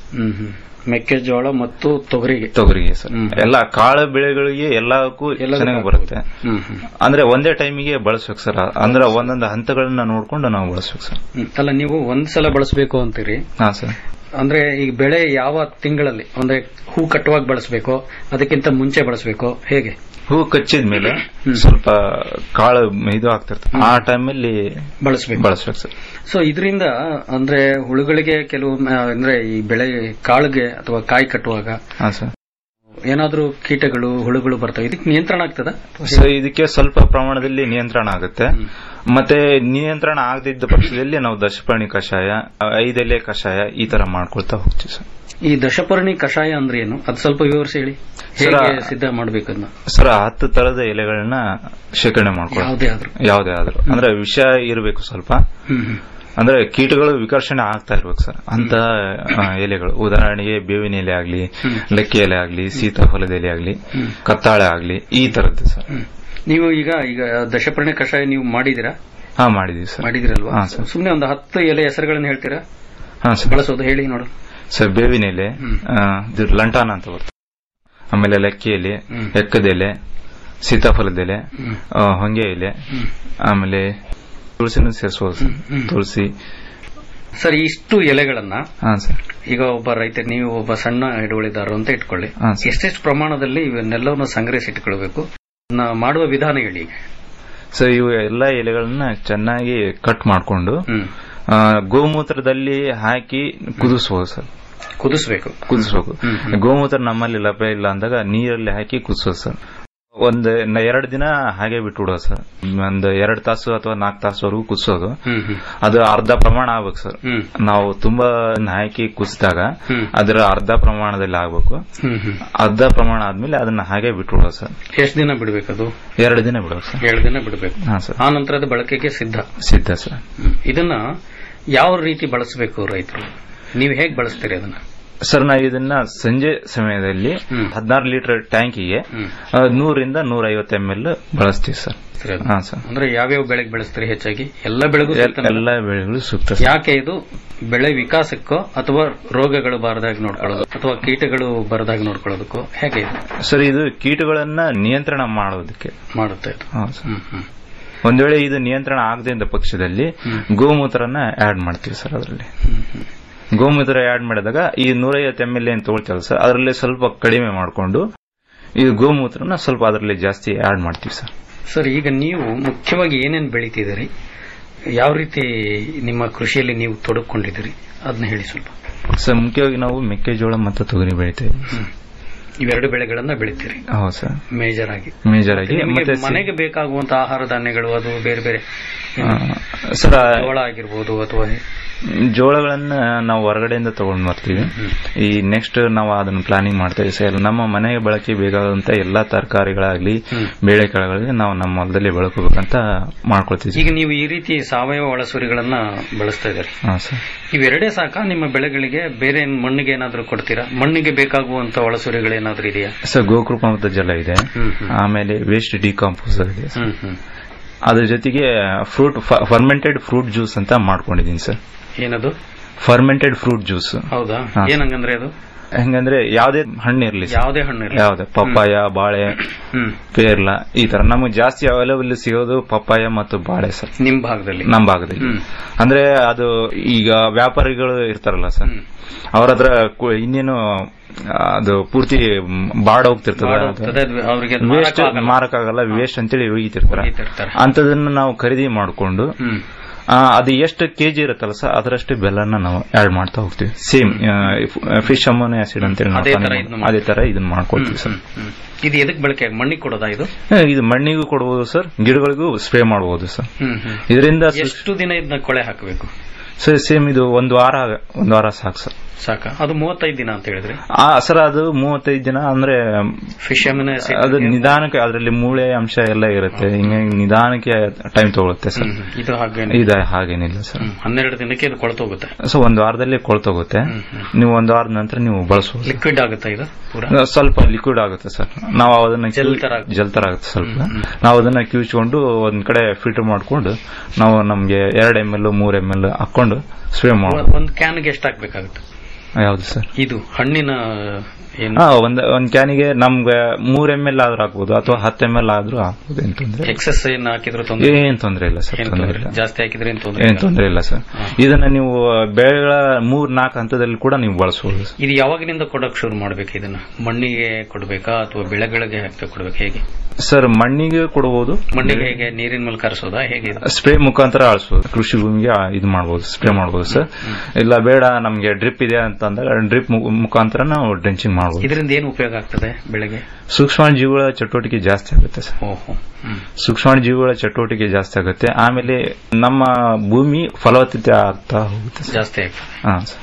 ಹ್ಮ್ ಹ್ಮ್ ಮೆಕ್ಕೆಜೋಳ ಮತ್ತು ತೊಗರಿಗೆ ತೊಗರಿಗೆ ಸರ್ ಎಲ್ಲ ಕಾಳು ಬೆಳೆಗಳಿಗೆ ಎಲ್ಲಕ್ಕೂ ಚೆನ್ನಾಗಿ ಬರುತ್ತೆ ಹ್ಮ್ ಹ್ಮ್ ಅಂದ್ರೆ ಒಂದೇ ಟೈಮಿಗೆ ಬಳಸ್ಬೇಕು ಸರ್ ಅಂದ್ರೆ ಒಂದೊಂದು ಹಂತಗಳನ್ನ ನೋಡ್ಕೊಂಡು ನಾವು ಬಳಸ್ಬೇಕು ಸರ್ ಹ್ಮ್. ಅಲ್ಲ ನೀವು ಒಂದ್ ಸಲ ಬಳಸಬೇಕು ಅಂತೀರಿ ಹಾ ಸರ್ ಅಂದ್ರೆ ಈಗ ಬೆಳೆ ಯಾವ ತಿಂಗಳಲ್ಲಿ ಅಂದ್ರೆ ಹೂ ಕಟ್ಟುವಾಗ ಬಳಸಬೇಕು ಅದಕ್ಕಿಂತ ಮುಂಚೆ ಬಳಸಬೇಕು ಹೇಗೆ ಹೂ ಕಚ್ಚಿದ ಮೇಲೆ ಸ್ವಲ್ಪ ಕಾಳು ಇದು ಆಗ್ತಿರ್ತದೆ ಆ ಟೈಮಲ್ಲಿ ಬಳಸ್ಬೇಕು ಬಳಸ್ಬೇಕು ಸರ್ ಸೊ ಇದರಿಂದ ಅಂದ್ರೆ ಹುಳುಗಳಿಗೆ ಕೆಲವು ಅಂದ್ರೆ ಈ ಬೆಳೆ ಕಾಳಿಗೆ ಅಥವಾ ಕಾಯಿ ಕಟ್ಟುವಾಗ ಹಾ ಸರ್ ಏನಾದ್ರೂ ಕೀಟಗಳು ಹುಳುಗಳು ಬರ್ತವೆ ಇದಕ್ಕೆ ನಿಯಂತ್ರಣ ಆಗ್ತದ ಸೊ ಇದಕ್ಕೆ ಸ್ವಲ್ಪ ಪ್ರಮಾಣದಲ್ಲಿ ನಿಯಂತ್ರಣ ಆಗುತ್ತೆ ಮತ್ತೆ ನಿಯಂತ್ರಣ ಆಗದಿದ್ದ ಪಕ್ಷದಲ್ಲಿ ನಾವು ದಶಪರ್ಣಿ ಕಷಾಯ ಐದೆಲೆ ಕಷಾಯ ಈ ತರ ಮಾಡ್ಕೊಳ್ತಾ ಹೋಗ್ತೀವಿ ಸರ್ ಈ ದಶಪರ್ಣಿ ಕಷಾಯ ಅಂದ್ರೆ ಏನು ಅದು ಸ್ವಲ್ಪ ವಿವರಿಸಿ ಹೇಳಿ ಸರ- ಹೇಗೆ ಸಿದ್ಧ ಮಾಡ್ಬೇಕು ಅದನ್ನ ಸರ್ ಹತ್ತು ತರದ ಎಲೆಗಳನ್ನ ಶೇಖರಣೆ ಮಾಡ್ಕೊಳ್ಳಿ ಯಾವುದೇ ಆದ್ರೂ ಯಾವುದೇ ಆದ್ರೂ ಅಂದ್ರೆ ವಿಷ ಇರಬೇಕು ಸ್ವಲ್ಪ ಹ್ಮ್ ಹ್ಮ್ ಅಂದ್ರೆ ಕೀಟಗಳು ವಿಕರ್ಷಣೆ ಆಗ್ತಾ ಇರ್ಬೇಕು ಸರ್ ಅಂತ ಆ, ಎಲೆಗಳು ಉದಾಹರಣೆಗೆ ಬೇವಿನ ಎಲೆ ಆಗ್ಲಿ ಲಕ್ಕಿ ಎಲೆ ಆಗ್ಲಿ ಸೀತಾಫಲದ ಎಲೆ ಆಗ್ಲಿ ಕತ್ತಾಳೆ ಆಗ್ಲಿ ಈ ತರದ್ದು ಸರ್ ನೀವು ಈಗ ಈಗ ದಶಪರ್ಣಿ ಕಷಾಯ ನೀವು ಮಾಡಿದಿರಾ ಹಾ ಮಾಡಿದೀವಿ ಸರ್ ಮಾಡಿದಿರಲ್ವಾ ಹಾ ಸರ್ ಸುಮ್ನೆ ಒಂದು ಹತ್ತು ಎಲೆ ಹೆಸರುಗಳನ್ನ ಹೇಳ್ತೀರಾ ಹಾ ಸರ್ ಬಳಸೋದು ಹೇಳಿ ನೋಡು ಸರ್ ಬೇವಿನ ಎಲೆ ಆ, ಇದು ಲಂಟಾನ ಅಂತ ಬರ್ತದೆ ಆಮೇಲೆ ಲಕ್ಕಿ ಎಲೆ ಎಕ್ಕದ ಎಲೆ ಸೀತಾಫಲದ ಎಲೆ ಆ, ಹೊಂಗೆ ಎಲೆ ಆಮೇಲೆ ತುಳಸಿನೂ ಸೇರಿಸಬಹುದು ಸರ್ ತುಳಸಿ ಸರ್ ಇಷ್ಟು ಎಲೆಗಳನ್ನ ಹಾ ಸರ್ ಈಗ ಒಬ್ಬ ರೈತ ನೀವು ಒಬ್ಬ ಸಣ್ಣ ಹಿಡುವಳಿದಾರರು ಅಂತ ಇಟ್ಕೊಳ್ಳಿ ಹಾ, ಸರ್. ಎಷ್ಟೆಷ್ಟು ಪ್ರಮಾಣದಲ್ಲಿ ಇವನ್ನೆಲ್ಲವನ್ನು ಸಂಗ್ರಹಿಸಿ ಇಟ್ಕೊಳ್ಬೇಕು ಅದನ್ನ ಮಾಡುವ ವಿಧಾನ ಹೇಳಿ ಈಗ ಸೊ ಇವು ಎಲ್ಲ ಎಲೆಗಳನ್ನ ಚೆನ್ನಾಗಿ ಕಟ್ ಮಾಡಿಕೊಂಡು ಗೋಮೂತ್ರದಲ್ಲಿ ಹಾಕಿ ಕುದಿಸಬಹುದು ಸರ್ ಕುದಿಸ್ಬೇಕು ಕುದಿಸ್ಬೇಕು ಗೋಮೂತ್ರ ನಮ್ಮಲ್ಲಿ ಲಭ್ಯ ಇಲ್ಲ ಅಂದಾಗ ನೀರಲ್ಲಿ ಹಾಕಿ ಕುದಿಸೋದು ಸರ್ ಒಂದ್ ನ- ಎರಡು ದಿನ ಹಾಗೆ ಬಿಟ್ಬಿಡೋದು ಸರ್ ಒಂದ್ ಎರಡ್ ತಾಸು ಅಥವಾ ನಾಲ್ಕು ತಾಸುವರೆಗೂ ಕುದಿಸೋದು ಅದು ಅರ್ಧ ಪ್ರಮಾಣ ಆಗ್ಬೇಕು ಸರ್ ನಾವು ತುಂಬಾ ಹಾಕಿ ಕುದಿಸಿದಾಗ ಅದರ ಅರ್ಧ ಪ್ರಮಾಣದಲ್ಲಿ ಆಗ್ಬೇಕು ಅರ್ಧ ಪ್ರಮಾಣ ಆದ್ಮೇಲೆ ಅದನ್ನ ಹಾಗೆ ಬಿಟ್ಬಿಡೋದು ಸರ್ ಎಷ್ಟು ದಿನ ಬಿಡ್ಬೇಕದು ಎರಡು ದಿನ ಬಿಡೋದು ಸರ್ ಎರಡು ದಿನ ಬಿಡಬೇಕು ಹಾ ಸರ್ ಆ ನಂತರದ ಬಳಕೆಗೆ ಸಿದ್ಧ ಸಿದ್ಧ ಸರ್ ಇದನ್ನ ಯಾವ ರೀತಿ ಬಳಸಬೇಕು ರೈತರು ನೀವು ಹೇಗೆ ಬಳಸ್ತೀರಿ ಅದನ್ನ ಸರ್ ನಾವು ಇದನ್ನ ಸಂಜೆ ಸಮಯದಲ್ಲಿ ಹದಿನಾರು ಲೀಟರ್ ಟ್ಯಾಂಕಿಗೆ ಆ, ನೂರಿಂದ ನೂರ ಐವತ್ತು ಎಂ ಎಲ್ ಬಳಸ್ತೀವಿ ಸರ್ ಸರಿ ಅದು. ಹಾ ಸರ್ ಅಂದ್ರೆ ಯಾವ್ಯಾವ ಬೆಳೆಗೆ ಬೆಳೆಸ್ತೀರಿ ಹೆಚ್ಚಾಗಿ ಎಲ್ಲ ಬೆಳೆಗೂ ಎಲ್- ಸೂಕ್ತನಾ? ಎಲ್ಲ ಬೆಳೆಗಳು ಸೂಕ್ತ ಸರ್. ಯಾಕೆ ಇದು ಬೆಳೆ ವಿಕಾಸಕ್ಕೋ ಅಥವಾ ರೋಗಗಳು ಬಾರದಾಗಿ ನೋಡ್ಕೊಳ್ಳೋದು ಅಥವಾ ಕೀಟಗಳು ಬರದಾಗಿ ನೋಡ್ಕೊಳ್ಳೋದಕ್ಕೋ ಹೇಗೆ ಇದು ಸರ್ ಇದು ಕೀಟಗಳನ್ನ ನಿಯಂತ್ರಣ ಮಾಡೋದಕ್ಕೆ ಮಾಡುತ್ತೆ ಇದು ಹಾ ಸರ್. ಒಂದ್ ವೇಳೆ ಇದು ನಿಯಂತ್ರಣ ಆಗದೆ ಇದ್ದ ಪಕ್ಷದಲ್ಲಿ ಗೋಮೂತ್ರನ ಆಡ್ ಮಾಡ್ತೀವಿ ಸರ್ ಅದರಲ್ಲಿ ಗೋಮೂತ್ರ ಆಡ್ ಮಾಡಿದಾಗ ಈ ನೂರೈವತ್ತು ಎಂ ಎಲ್ ಏನ್ ತಗೊಳ್ತೀವಲ್ಲ ಸರ್ ಅದರಲ್ಲಿ ಸ್ವಲ್ಪ ಕಡಿಮೆ ಮಾಡಿಕೊಂಡು ಈ ಗೋಮೂತ್ರನ ಸ್ವಲ್ಪ ಅದರಲ್ಲಿ ಜಾಸ್ತಿ ಆಡ್ ಮಾಡ್ತೀವಿ ಸರ್ ಸರ್ ಈಗ ನೀವು ಮುಖ್ಯವಾಗಿ ಏನೇನು ಬೆಳಿತಿದ್ದೀರಿ ಯಾವ ರೀತಿ ನಿಮ್ಮ ಕೃಷಿಯಲ್ಲಿ ನೀವು ತೊಡಕೊಂಡಿದ್ದೀರಿ ಅದನ್ನ ಹೇಳಿ ಸ್ವಲ್ಪ ಸರ್ ಮುಖ್ಯವಾಗಿ ನಾವು ಮೆಕ್ಕೆಜೋಳ ಮತ್ತು ತೊಗರಿ ಬೆಳಿತೇವೆ ಇವೆರಡು ಬೆಳೆಗಳನ್ನ ಬೆಳಿತೀರಿ ಹೌದು ಸರ್ ಮೇಜರ್ ಆಗಿ ಮೇಜರ್ ಆಗಿ ನಿಮಗೆ ಮತ್ತೆ ಸಿ- ಮನೆಗೆ ಬೇಕಾಗುವಂತ ಆಹಾರ ಧಾನ್ಯಗಳು ಅದು ಬೇರೆ ಬೇರೆ ಆ, ಸರ್ ಆ, ಜೋಳ ಆಗಿರ್ಬೋದು ಅಥವಾ ಜೋಳಗಳನ್ನ ನಾವು ಹೊರಗಡೆಯಿಂದ ತಗೊಂಡ್ ಬರ್ತೀವಿ ಈ ನೆಕ್ಸ್ಟ್ ನಾವು ಅದನ್ನ ಪ್ಲಾನಿಂಗ್ ಮಾಡ್ತಾ ಇದ್ದೀವಿ ಸರ್ ನಮ್ಮ ಮನೆಗೆ ಬಳಕೆ ಬೇಕಾದಂತ ಎಲ್ಲಾ ತರಕಾರಿಗಳಾಗ್ಲಿ ಬೇಳೆಕಾಳುಗಳಾಗ್ಲಿ ನಾವು ನಮ್ಮ ಹೊಲದಲ್ಲಿ ಬೆಳ್ಕೋಬೇಕಂತ ಮಾಡ್ಕೊಳ್ತೀವಿ ಈಗ ನೀವು ಈ ರೀತಿ ಸಾವಯವ ಒಳಸುರಿಗಳನ್ನ ಬಳಸ್ತಾ ಇದ್ದೀರಿ ಹಾ ಸರ್ ಇವೆರಡೇ ಸಾಕ ನಿಮ್ಮ ಬೆಳೆಗಳಿಗೆ ಬೇರೆ ಏನ್ ಮಣ್ಣಿಗೆ ಏನಾದ್ರೂ ಕೊಡ್ತೀರಾ ಮಣ್ಣಿಗೆ ಬೇಕಾಗುವಂತ ಒಳಸುರಿಗಳೇನಾದ್ರೂ ಇದೆಯಾ ಸರ್ ಗೋಕೃಪ ಮತ್ತು ಜಲ ಇದೆ ಆಮೇಲೆ ವೇಸ್ಟ್ ಡಿಕಾಂಪೋಸ್ ಇದೆ ಸರ್ ಅದ್ರ ಜೊತೆಗೆ ಫ್ರೂಟ್ ಫರ್ಮೆಂಟೆಡ್ ಫ್ರೂಟ್ ಜ್ಯೂಸ್ ಅಂತ ಮಾಡ್ಕೊಂಡಿದೀನಿ ಸರ್ ಏನದು ಫರ್ಮೆಂಟೆಡ್ ಫ್ರೂಟ್ ಜ್ಯೂಸ್ ಹೌದಾ ಹಾ. ಏನಂಗಂದ್ರೆ ಅದು ಹೆಂಗಂದ್ರೆ ಯಾವ್ದೇ ಹಣ್ಣು ಇರ್ಲಿ ಸರ್. ಯಾವುದೇ ಹಣ್ಣು ಇರ್ಲಿ. ಯಾವ್ದೇ ಪಪ್ಪಾಯ ಬಾಳೆ ಪೇರ್ಲ ಈ ತರ ನಮಗೆ ಜಾಸ್ತಿ ಅವೈಲೇಬಲ್ ಸಿಗೋದು ಪಪ್ಪಾಯ ಮತ್ತು ಬಾಳೆ ಸರ್ ನಿಮ್ ಭಾಗದಲ್ಲಿ ನಮ್ಮ ಭಾಗದಲ್ಲಿ ಅಂದ್ರೆ ಅದು ಈಗ ವ್ಯಾಪಾರಿಗಳು ಇರ್ತಾರಲ್ಲ ಸರ್ ಅವ್ರ ಹತ್ರ ಕು- ಇನ್ನೇನು ಅದು ಪೂರ್ತಿ ಬಾಡ ಹೋಗ್ತಿರ್ತದೆ ಬಾಡ್ ಹೋಗ್ತದೆ, ಅದು ಅವ್ರಿಗೆ ಅದು ವೇಸ್ಟ್ ಮಾರಕ್ಕಾಗಲ್ಲ. ಮಾರಕ್ಕಾಗಲ್ಲ ವೇಸ್ಟ್ ಅಂತೇಳಿ ಒಯ್ತಿರ್ತಾರೆ ಒಯ್ತಿರ್ತಾರೆ. ಅಂತದನ್ನ ನಾವು ಖರೀದಿ ಮಾಡಿಕೊಂಡು ಅದು ಎಷ್ಟು ಕೆಜಿ ಇರುತ್ತಲ್ಲ ಸರ್ ಅದರಷ್ಟು ಬೆಲ್ಲನ ನಾವು ಆಡ್ ಮಾಡ್ತಾ ಹೋಗ್ತೀವಿ ಸೇಮ್ ಫಿಶ್ ಅಮೋನಿಯಾ ಆಸಿಡ್ ಅಂತೇಳಿ ನಾವು ಅದೇ ತರ ತಾನೇ ಇದನ್ನ ಮಾಡ್- ಅದೇ ತರ ಇದನ್ನ ಮಾಡ್ಕೊಳ್ತೀವಿ ಸರ್ ಇದು ಎದಕ್ ಬಳಕೆ ಮಣ್ಣಿಗೆ ಕೊಡೋದಾ ಇದು ಹಾ, ಇದು ಮಣ್ಣಿಗೂ ಕೊಡಬಹುದು ಸರ್ ಗಿಡಗಳಿಗೂ ಸ್ಪ್ರೇ ಮಾಡಬಹುದು ಸರ್ ಹ್ಮ್, ಹ್ಮ್. ಇದರಿಂದ ಎಷ್ಟು ದಿನ ಇದನ್ನ ಕೊಳೆ ಹಾಕಬೇಕು ಸರ್ ಸೇಮ್ ಇದು ಒಂದು ವಾರ ಒಂದು ವಾರ ಸಾಕು ಸರ್ ಸಾಕ ಅದು ಮೂವತ್ತೈದು ದಿನ ಅಂತ ಹೇಳಿದ್ರೆ ಆ ಸರ್ ಅದು ಮೂವತ್ತೈದು ದಿನ ಅಂದ್ರೆ ಫಿಶ್ ಅಮಿನೋ ಅದು ನಿಧಾನಕ್ಕೆ ಅದರಲ್ಲಿ ಮೂಳೆ ಅಂಶ ಎಲ್ಲ ಇರುತ್ತೆ ಹಿಂಗಾಗಿ ನಿಧಾನಕ್ಕೆ ಟೈಮ್ ತಗೊಳುತ್ತೆ ಸರ್ ಇದು ಹಾಗೆ ಇದು ಹಾಗೇನಿಲ್ಲ ಸರ್ ಹನ್ನೆರಡು ದಿನಕ್ಕೆ ಇದು ಕೊಳ್ತೋಗುತ್ತೆ ಸೊ ಒಂದು ವಾರದಲ್ಲಿ ಕೊಳ್ತೋಗುತ್ತೆ ನೀವು ಒಂದು ವಾರದ ನಂತರ ನೀವು ಬಳಸಬಹುದು ಲಿಕ್ವಿಡ್ ಆಗುತ್ತಾ ಇದು ಪೂರಾ ಸ್ವಲ್ಪ ಲಿಕ್ವಿಡ್ ಆಗುತ್ತೆ ಸರ್ ನಾವು ಅದನ್ನ ಜೆಲ್ ಕಿವ್- ತರ ಆಗುತ್ತೆ. ಜೆಲ್ ತರ ಆಗುತ್ತೆ ಸ್ವಲ್ಪ ನಾವು ಅದನ್ನ ಕಿವುಚ್ಕೊಂಡು ಒಂದ್ ಕಡೆ ಫಿಲ್ಟರ್ ಮಾಡ್ಕೊಂಡು ನಾವು ನಮ್ಗೆ ಎರಡ್ ಎಮ್ ಎಲ್ ಮೂರ್ ಎಮ್ ಎಲ್ ಹಾಕೊಂಡು ಸ್ಪ್ರೇ ಮಾಡಬಹುದು ಒಂದು ಕ್ಯಾನ್ಗೆ ಎಷ್ಟು ಹಾಕ್ಬೇಕಾಗುತ್ತೆ ಯಾವ್ದು ಸರ್ ಇದು ಹಣ್ಣಿನ ಏನು ಹಾ ಒಂದ್ ಒಂದ್ ಕ್ಯಾನಿಗೆ ನಮ್ಗೆ ಮೂರ್ ಎಮ್ ಎಲ್ ಆದ್ರೂ ಹಾಕ್ಬೋದು ಅಥವಾ ಹತ್ತು ಎಮ್ ಎಲ್ ಆದ್ರೂ ಹಾಕ್ಬೋದು ಏನ್ ತೊಂದ್ರೆ ಇಲ್ಲ. ಎಕ್ಸಸ್ ಏನ್ ಹಾಕಿದ್ರು ತೊಂದ್ರೆ ಏನ್ ತೊಂದ್ರೆ ಇಲ್ಲ ಸರ್ ಏನ್ ತೊಂದ್ರೆ ತೊಂದ್ರೆ ಇಲ್ಲ ಇಲ್ಲ. ಜಾಸ್ತಿ ಹಾಕಿದ್ರೆ ಏನ್ ತೊಂದ್ರೆ ಏನ್ ಇಲ್ಲ. ತೊಂದ್ರೆ ಇಲ್ಲ ಸರ್ ಇದನ್ನ ನೀವು ಬೆಳೆಗಳ ಮೂರ್ ನಾಲ್ಕು ಹಂತದಲ್ಲಿ ಕೂಡ ನೀವು ಬಳಸಬಹುದು ಇದು ಯಾವಾಗಿನಿಂದ ಕೊಡಕ್ ಶುರು ಮಾಡ್ಬೇಕು ಇದನ್ನ ಮಣ್ಣಿಗೆ ಕೊಡ್ಬೇಕಾ ಅಥವಾ ಬೆಳೆಗಳಿಗೆ ಹಾಕಿ ಕೊಡ್ಬೇಕು ಹೇಗೆ ಸರ್ ಮಣ್ಣಿಗೆ ಕೊಡಬಹುದು ಮಣ್ಣಿಗೆ ಹೇಗೆ ನೀರಿನ ಮೂಲಕ ಹರಿಸೋದಾ ಹೇಗೆ ಇದು? ಸ್ಪ್ರೇ ಮುಖಾಂತರ ಆಳಿಸಬಹುದು ಕೃಷಿ ಭೂಮಿಗೆ ಆ- ಇದು ಮಾಡಬಹುದು ಸ್ಪ್ರೇ ಮಾಡಬಹುದು ಸರ್ ಇಲ್ಲ ಬೇಡ ನಮ್ಗೆ ಡ್ರಿಪ್ ಇದೆ ಅಂತ ಅಂದಾಗ ಡ್ರಿಪ್ ಮುಖಾಂತರ ನಾವು ಡ್ರೆಂಚಿಂಗ್ ಮಾಡಬಹುದು ಇದರಿಂದ ಏನು ಉಪಯೋಗ ಆಗ್ತದೆ ಬೆಳೆಗೆ ಸೂಕ್ಷ್ಮ ಜೀವಿಗಳ ಚಟುವಟಿಕೆ ಜಾಸ್ತಿ ಆಗುತ್ತೆ ಸರ್ ಓಹೋ ಹ್ಮ್. ಸೂಕ್ಷ್ಮ ಜೀವಿಗಳ ಚಟುವಟಿಕೆ ಜಾಸ್ತಿ ಆಗುತ್ತೆ ಆಮೇಲೆ ನಮ್ಮ ಭೂಮಿ ಫಲವತ್ತತೆ ಆಗ್ತಾ ಹೋಗುತ್ತೆ ಸರ್. ಜಾಸ್ತಿ ಆಗ್ತದೆ ಹಾ ಸರ್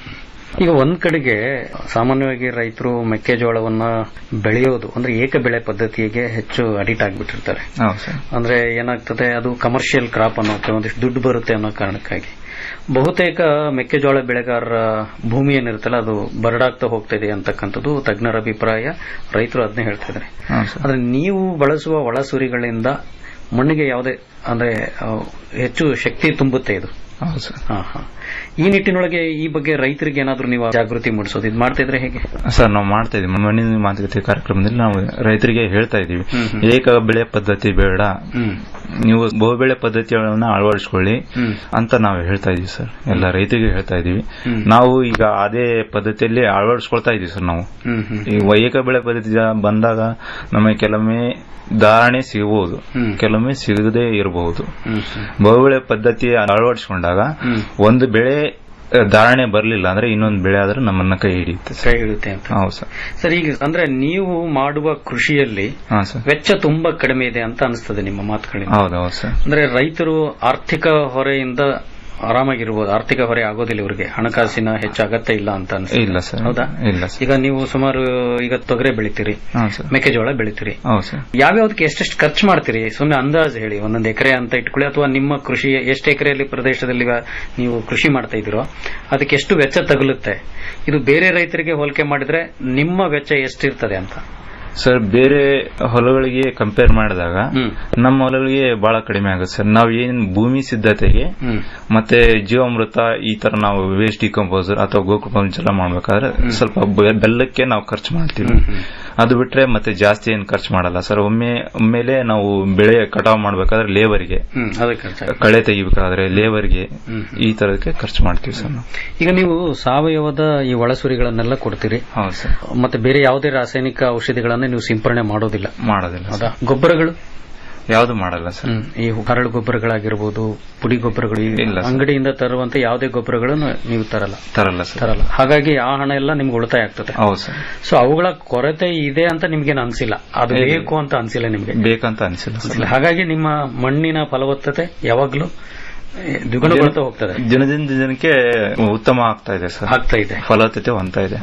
ಈಗ ಒಂದ್ ಕಡೆಗೆ ಸಾಮಾನ್ಯವಾಗಿ ರೈತರು ಮೆಕ್ಕೆಜೋಳವನ್ನ ಬೆಳೆಯೋದು ಅಂದ್ರೆ ಏಕ ಬೆಳೆ ಪದ್ಧತಿಗೆ ಹೆಚ್ಚು ಅಡಿಟ್ ಆಗಿಬಿಟ್ಟಿರ್ತಾರೆ ಹೌದು ಸರ್ ಅಂದ್ರೆ ಏನಾಗ್ತದೆ ಅದು ಕಮರ್ಷಿಯಲ್ ಕ್ರಾಪ್ ಅನ್ನೋಕೆ ಒಂದಿಷ್ಟು ದುಡ್ಡು ಬರುತ್ತೆ ಅನ್ನೋ ಕಾರಣಕ್ಕಾಗಿ ಬಹುತೇಕ ಮೆಕ್ಕೆಜೋಳ ಬೆಳೆಗಾರರ ಭೂಮಿ ಏನಿರುತ್ತಲ್ಲ ಅದು ಬರಡಾಗ್ತಾ ಹೋಗ್ತಾ ಇದೆ ಅಂತಕ್ಕಂಥದ್ದು ತಜ್ಞರ ಅಭಿಪ್ರಾಯ ರೈತರು ಅದನ್ನೇ ಹೇಳ್ತಾ ಇದ್ದಾರೆ ಹಾ ಸರ್ ಅಂದ್ರೆ ನೀವು ಬಳಸುವ ಒಳಸುರಿಗಳಿಂದ ಮಣ್ಣಿಗೆ ಯಾವುದೇ ಅಂದ್ರೆ ಆ, ಹೆಚ್ಚು ಶಕ್ತಿ ತುಂಬುತ್ತೆ ಇದು ಹೌದು ಸರ್ ಹಾ ಹಾ ಈ ನಿಟ್ಟಿನೊಳಗೆ ಈ ಬಗ್ಗೆ ರೈತರಿಗೆ ಏನಾದ್ರೂ ನೀವು ಜಾಗೃತಿ ಮೂಡಿಸೋದು ಇದು ಮಾಡ್ತಿದ್ರೆ ಹೇಗೆ ಸರ್ ನಾವು ಮಾಡ್ತಾ ಇದೀವಿ ಮಣ್ಣಿನ ಮಾತುಕತೆ ಕಾರ್ಯಕ್ರಮದಲ್ಲಿ ನಾವು ರೈತರಿಗೆ ಹೇಳ್ತಾ ಇದೀವಿ ಹ್ಮ್, ಹ್ಮ್. ಏಕ ಬೆಳೆ ಪದ್ಧತಿ ಬೇಡ ಹ್ಮ್ ನೀವು ಬಹುಬೆಳೆ ಪದ್ಧತಿಗಳನ್ನ ಅಳವಡಿಸ್ಕೊಳ್ಳಿ ಹ್ಮ್. ಅಂತ ನಾವು ಹೇಳ್ತಾ ಇದೀವಿ ಸರ್ ಎಲ್ಲ ರೈತರಿಗೆ ಹೇಳ್ತಾ ಇದೀವಿ ಹ್ಮ್. ನಾವು ಈಗ ಅದೇ ಪದ್ಧತಿಯಲ್ಲಿ ಅಳವಡಿಸ್ಕೊಳ್ತಾ ಇದೀವಿ ಸರ್ ನಾವು ಹ್ಮ್ ಹ್ಮ್ ಈ ಏಕ ಬೆಳೆ ಪದ್ಧತಿ ಜಾ- ಬಂದಾಗ ನಮಗೆ ಕೆಲವೊಮ್ಮೆ ಧಾರಣೆ ಸಿಗಬಹುದು ಹ್ಮ್. ಕೆಲವೊಮ್ಮೆ ಸಿಗದೇ ಇರಬಹುದು ಹ್ಮ್ ಹ್ಮ್ ಬಹುಬೆಳೆ ಪದ್ಧತಿ ಅಳವಡಿಸಿಕೊಂಡಾಗ ಹ್ಮ್. ಒಂದು ಬೆಳೆ ಆ, ಧಾರಣೆ ಬರಲಿಲ್ಲ ಅಂದ್ರೆ ಇನ್ನೊಂದು ಬೆಳೆ ಆದ್ರೆ ನಮ್ಮನ್ನ ಕೈ ಹಿಡಿಯುತ್ತೆ ಸರ್. ಕೈ ಹಿಡಿಯುತ್ತೆ ಅಂತ ಹೌದು ಸರ್ ಸರ್ ಈಗ ಅಂದ್ರೆ ನೀವು ಮಾಡುವ ಕೃಷಿಯಲ್ಲಿ ಹಾ ಸರ್ ವೆಚ್ಚ ತುಂಬಾ ಕಡಿಮೆ ಇದೆ ಅಂತ ಅನಿಸ್ತದೆ ನಿಮ್ಮ ಮಾತುಗಳಿಂದ ಹೌದು ಹೌದು ಸರ್ ಅಂದ್ರೆ ರೈತರು ಆರ್ಥಿಕ ಹೊರೆಯಿಂದ ಆರಾಮಾಗಿರ್ಬೋದು ಆರ್ಥಿಕ ಹೊರೆ ಆಗೋದಿಲ್ಲ ಇವರಿಗೆ ಹಣಕಾಸಿನ ಹೆಚ್ಚು ಅಗತ್ಯ ಇಲ್ಲ ಅಂತ ಅನ್ಸುತ್ತೆ ಇಲ್ಲ ಸರ್ ಹೌದಾ ಇಲ್ಲ ಸರ್ ಈಗ ನೀವು ಸುಮಾರು ಈಗ ತೊಗರೆ ಬೆಳಿತೀರಿ ಹಾ ಸರ್ ಮೆಕ್ಕೆಜೋಳ ಬೆಳಿತೀರಿ ಹೌದು ಸರ್ ಯಾವ್ಯಾವ್ದಕ್ಕೆ ಎಷ್ಟೆಷ್ಟು ಖರ್ಚು ಮಾಡ್ತೀರಿ ಸುಮ್ಮನೆ ಅಂದಾಜು ಹೇಳಿ ಒಂದೊಂದು ಎಕರೆ ಅಂತ ಇಟ್ಕೊಳ್ಳಿ ಅಥವಾ ನಿಮ್ಮ ಕೃಷಿ ಎಷ್ಟು ಎಕರೆಯಲ್ಲಿ ಪ್ರದೇಶದಲ್ಲಿ ಇವ- ನೀವು ಕೃಷಿ ಮಾಡ್ತಾ ಇದ್ದೀರೋ ಅದಕ್ಕೆ ಎಷ್ಟು ವೆಚ್ಚ ತಗುಲುತ್ತೆ ಇದು ಬೇರೆ ರೈತರಿಗೆ ಹೋಲಿಕೆ ಮಾಡಿದ್ರೆ ನಿಮ್ಮ ವೆಚ್ಚ ಎಷ್ಟಿರ್ತದೆ ಅಂತ ಸರ್ ಬೇರೆ ಹೊಲಗಳಿಗೆ ಕಂಪೇರ್ ಮಾಡಿದಾಗ ಹ್ಮ್. ನಮ್ಮ ಹೊಲಗಳಿಗೆ ಬಹಳ ಕಡಿಮೆ ಆಗುತ್ತೆ ಸರ್ ನಾವು ಏನ್ ಭೂಮಿ ಸಿದ್ಧತೆಗೆ ಹ್ಮ್ ಮತ್ತೆ ಜೀವಾಮೃತ ಈ ತರ ನಾವು ವೇಸ್ಟ್ ಡಿಕಂಪೋಸರ್ ಅಥವಾ ಗೋಕೃಪಂಚ ಎಲ್ಲ ಮಾಡ್ಬೇಕಾದ್ರೆ ಸ್ವಲ್ಪ ಬೆ- ಬೆಲ್ಲಕ್ಕೆ ನಾವು ಖರ್ಚು ಮಾಡ್ತೀವಿ ಅದು ಬಿಟ್ರೆ ಮತ್ತೆ ಜಾಸ್ತಿ ಏನ್ ಖರ್ಚು ಮಾಡಲ್ಲ ಸರ್ ಒಮ್ಮೆ ಒಮ್ಮೆಲೆ ನಾವು ಬೆಳೆ ಕಟಾವ್ ಮಾಡ್ಬೇಕಾದ್ರೆ ಲೇಬರ್ಗೆ ಹ್ಮ್ ಅದಕ್ಕೆ ಖರ್ಚಾಗುತ್ತೆ. ಕಳೆ ತೆಗಿಬೇಕಾದ್ರೆ ಲೇಬರ್ಗೆ ಹ್ಮ್. ಈ ತರದಕ್ಕೆ ಖರ್ಚು ಮಾಡ್ತೀವಿ ಸರ್ ನಾವು ಈಗ ನೀವು ಸಾವಯವದ ಈ ಒಳಸುರಿಗಳನ್ನೆಲ್ಲ ಕೊಡ್ತೀರಿ ಹೌದು ಸರ್ ಮತ್ತೆ ಬೇರೆ ಯಾವುದೇ ರಾಸಾಯನಿಕ ಔಷಧಿಗಳನ್ನ ನೀವು ಸಿಂಪರಣೆ ಮಾಡೋದಿಲ್ಲ ಮಾಡೋದಿಲ್ಲ ಹೌದಾ ಗೊಬ್ಬರಗಳು ಯಾವ್ದು ಮಾಡಲ್ಲ ಸರ್ ಹ್ಮ್. ಈ ಹರಳು ಗೊಬ್ಬರಗಳಾಗಿರ್ಬೋದು ಪುಡಿ ಗೊಬ್ಬರಗಳು ಈ ಇಲ್ಲ ಸರ್. ಅಂಗಡಿಯಿಂದ ತರುವಂತ ಯಾವುದೇ ಗೊಬ್ಬರಗಳನ್ನು ನೀವು ತರಲ್ಲ ತರಲ್ಲ ಸರ್ ತರಲ್ಲ ಹಾಗಾಗಿ ಆ ಹಣ ಎಲ್ಲ ನಿಮ್ಗೆ ಉಳಿತಾಯ ಆಗ್ತದೆ ಹೌದು ಸರ್ ಸೊ ಅವುಗಳ ಕೊರತೆ ಇದೆ ಅಂತ ನಿಮ್ಗೇನು ಅನ್ಸಿಲ್ಲ ಅದು ಇಲ್ಲ. ಬೇಕು ಅಂತ ಅನ್ಸಿಲ್ಲ ನಿಮ್ಗೆ ಬೇಕಂತ ಅನಿಸಿಲ್ಲ ಸರ್ ಅನ್ಸಿಲ್ಲ. ಹಾಗಾಗಿ ನಿಮ್ಮ ಮಣ್ಣಿನ ಫಲವತ್ತತೆ ಯಾವಾಗ್ಲೂ ಏ, ದ್ವಿಗುಣಗೊಳ್ತಾ ಹೋಗ್ತದೆ ದಿನದಿಂದ ದಿನಕ್ಕೆ ಉತ್ತಮ ಆಗ್ತಾ ಇದೆ ಸರ್ ಆಗ್ತಾ ಇದೆ ಫಲವತ್ತತೆ ಹೊಂದ್ತಾ ಇದೆ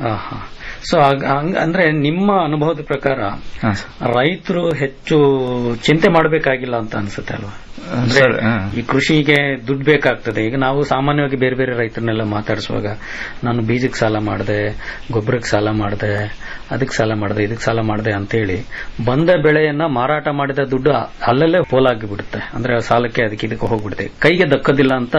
ಸೊ ಅಂದ್ರೆ ನಿಮ್ಮ ಅನುಭವದ ಪ್ರಕಾರ ಹಾ ಸರ್ ರೈತರು ಹೆಚ್ಚು ಚಿಂತೆ ಮಾಡಬೇಕಾಗಿಲ್ಲ ಅಂತ ಅನ್ಸುತ್ತೆ ಅಲ್ವಾ ಅಂದ್ರೆ ಸರ್, ಹಾ. ಈ ಕೃಷಿಗೆ ದುಡ್ಡು ಬೇಕಾಗ್ತದೆ ಈಗ ನಾವು ಸಾಮಾನ್ಯವಾಗಿ ಬೇರೆ ಬೇರೆ ರೈತರನ್ನೆಲ್ಲ ಮಾತಾಡಿಸುವಾಗ ನಾನು ಬೀಜಕ್ಕೆ ಸಾಲ ಮಾಡಿದೆ ಗೊಬ್ಬರಕ್ಕೆ ಸಾಲ ಮಾಡಿದೆ ಅದಕ್ಕೆ ಸಾಲ ಮಾಡಿದೆ ಇದಕ್ಕೆ ಸಾಲ ಮಾಡಿದೆ ಅಂತೇಳಿ ಬಂದ ಬೆಳೆಯನ್ನ ಮಾರಾಟ ಮಾಡಿದ ದುಡ್ಡು ಅಲ್ಲಲ್ಲೇ ಪೋಲಾಗಿ ಬಿಡುತ್ತೆ ಅಂದ್ರೆ ಆ ಸಾಲಕ್ಕೆ ಅದಕ್ಕೆ ಇದಕ್ಕೆ ಹೋಗ್ಬಿಡುತ್ತೆ ಕೈಗೆ ದಕ್ಕದಿಲ್ಲ ಅಂತ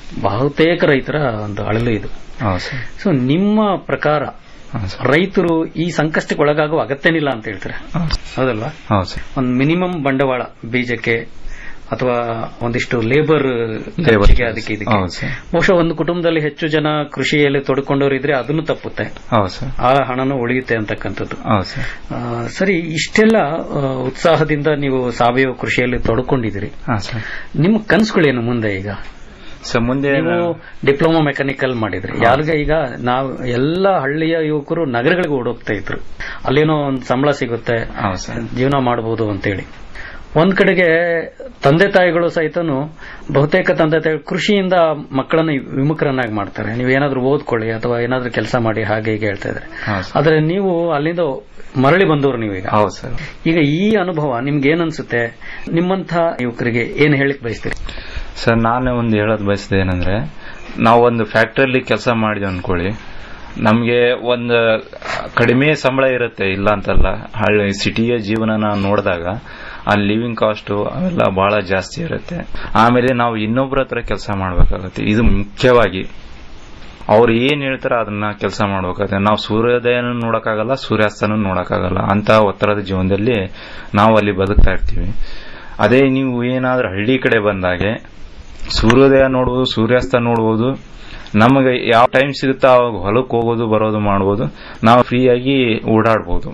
ಬಹುತೇಕ ರೈತರ ಒಂದು ಅಳಲು ಇದು ಹೌದು ಸರ್ ಸೊ ನಿಮ್ಮ ಪ್ರಕಾರ ಹೌದು ಸರ್ ರೈತರು ಈ ಸಂಕಷ್ಟಕ್ಕೆ ಒಳಗಾಗುವ ಅಗತ್ಯನಿಲ್ಲ ಅಂತ ಹೇಳ್ತಾರೆ ಹೌದಲ್ವಾ ಹೌದು ಸರ್ ಒಂದು ಮಿನಿಮಮ್ ಬಂಡವಾಳ ಬೀಜಕ್ಕೆ ಅಥವಾ ಒಂದಿಷ್ಟು ಲೇಬರ್ Labor ಖರ್ಚಿಗೆ charges. ಅದಕ್ಕೆ ಇದಕ್ಕೆ ಹೌದು ಸರ್ ಬಹುಶಃ ಒಂದು ಕುಟುಂಬದಲ್ಲಿ ಹೆಚ್ಚು ಜನ ಕೃಷಿಯಲ್ಲಿ ತೊಡ್ಕೊಂಡವ್ರು ಇದ್ರೆ ಅದನ್ನು ತಪ್ಪುತ್ತೆ ಹೌದು ಸರ್ ಆ ಹಣನೂ ಉಳಿಯುತ್ತೆ ಅಂತಕ್ಕಂಥದ್ದು ಹೌದು ಸರ್ ಆ, ಸರಿ ಇಷ್ಟೆಲ್ಲ ಆ, ಉತ್ಸಾಹದಿಂದ ನೀವು ಸಾವಯವ ಕೃಷಿಯಲ್ಲಿ ತೊಡ್ಕೊಂಡಿದ್ದೀರಿ ಹಾ ಸರ್ ನಿಮ್ಮ ಕನಸುಗಳೇನು ಮುಂದೆ ಈಗ ಸರ್ ಮುಂದೆ ನೀವು ಡಿಪ್ಲೊಮಾ ಮೆಕ್ಯಾನಿಕಲ್ ಮಾಡಿದ್ರಿ ಯಾರಿಗ ಈಗ ನಾವು ಎಲ್ಲ ಹಳ್ಳಿಯ ಯುವಕರು ನಗರಗಳಿಗೆ ಓಡೋಗ್ತಾ ಇದ್ರು ಅಲ್ಲೇನೋ ಒಂದು ಸಂಬಳ ಸಿಗುತ್ತೆ ಹೌದು ಸರ್ ಜೀವನ ಮಾಡಬಹುದು ಅಂತೇಳಿ ಒಂದ್ ಕಡೆಗೆ ತಂದೆ ತಾಯಿಗಳು ಸಹಿತನು ಬಹುತೇಕ ತಂದೆ ತಾಯಿಗಳು ಕೃಷಿಯಿಂದ ಮಕ್ಕಳನ್ನ ವಿಮುಖರನ್ನಾಗಿ ಮಾಡ್ತಾರೆ ನೀವು ಏನಾದ್ರೂ ಓದ್ಕೊಳ್ಳಿ ಅಥವಾ ಏನಾದ್ರೂ ಕೆಲಸ ಮಾಡಿ ಹಾಗೆ ಹೀಗೆ ಹೇಳ್ತಾ ಇದ್ರೆ ಹೌದು ಸರ್ ಆದ್ರೆ ನೀವು ಅಲ್ಲಿಂದ ಮರಳಿ ಬಂದವರು ನೀವು ಈಗ ಹೌದು ಸರ್ ಈಗ ಈ ಅನುಭವ ನಿಮ್ಗೆ ಏನನ್ಸುತ್ತೆ ನಿಮ್ಮಂಥ ಯುವಕರಿಗೆ ಏನ್ ಹೇಳಿಕ್ ಬಯಸ್ತೀರಿ ಸರ್ ನಾನು ಒಂದು ಹೇಳೋದು ಬಯಸಿದೆ ಏನಂದ್ರೆ ನಾವು ಒಂದು ಫ್ಯಾಕ್ಟ್ರಿಯಲ್ಲಿ ಕೆಲಸ ಮಾಡಿದ್ವಿ ಅನ್ಕೊಳ್ಳಿ ನಮಗೆ ಒಂದು ಕಡಿಮೆ ಸಂಬಳ ಇರುತ್ತೆ ಇಲ್ಲ ಅಂತಲ್ಲ ಹಳ್ಳಿ ಸಿಟಿಯ ಜೀವನನ ನೋಡಿದಾಗ ಆ ಲಿವಿಂಗ್ ಕಾಸ್ಟ್ ಅವೆಲ್ಲ ಬಹಳ ಜಾಸ್ತಿ ಇರುತ್ತೆ ಆಮೇಲೆ ನಾವು ಇನ್ನೊಬ್ಬರ ಹತ್ರ ಕೆಲಸ ಮಾಡಬೇಕಾಗುತ್ತೆ ಇದು ಮುಖ್ಯವಾಗಿ ಅವ್ರು ಏನ್ ಹೇಳ್ತಾರ ಅದನ್ನ ಕೆಲಸ ಮಾಡ್ಬೇಕಾದ್ರೆ ನಾವು ಸೂರ್ಯೋದಯನೂ ನೋಡಕ್ಕಾಗಲ್ಲ ಸೂರ್ಯಾಸ್ತನೂ ನೋಡಕ್ಕಾಗಲ್ಲ ಅಂತ ಒತ್ತಡದ ಜೀವನದಲ್ಲಿ ನಾವು ಅಲ್ಲಿ ಬದುಕ್ತಾ ಇರ್ತೀವಿ ಅದೇ ನೀವು ಏನಾದ್ರೂ ಹಳ್ಳಿ ಕಡೆ ಬಂದಾಗೆ ಸೂರ್ಯೋದಯ ನೋಡ್ಬೋದು ಸೂರ್ಯಾಸ್ತ ನೋಡ್ಬೋದು ನಮಗೆ ಯಾವ ಟೈಮ್ ಸಿಗುತ್ತೋ ಅವಾಗ ಹೊಲಕ್ಕೆ ಹೋಗೋದು ಬರೋದು ಮಾಡ್ಬೋದು ನಾವು ಫ್ರೀಯಾಗಿ ಓಡಾಡ್ಬೋದು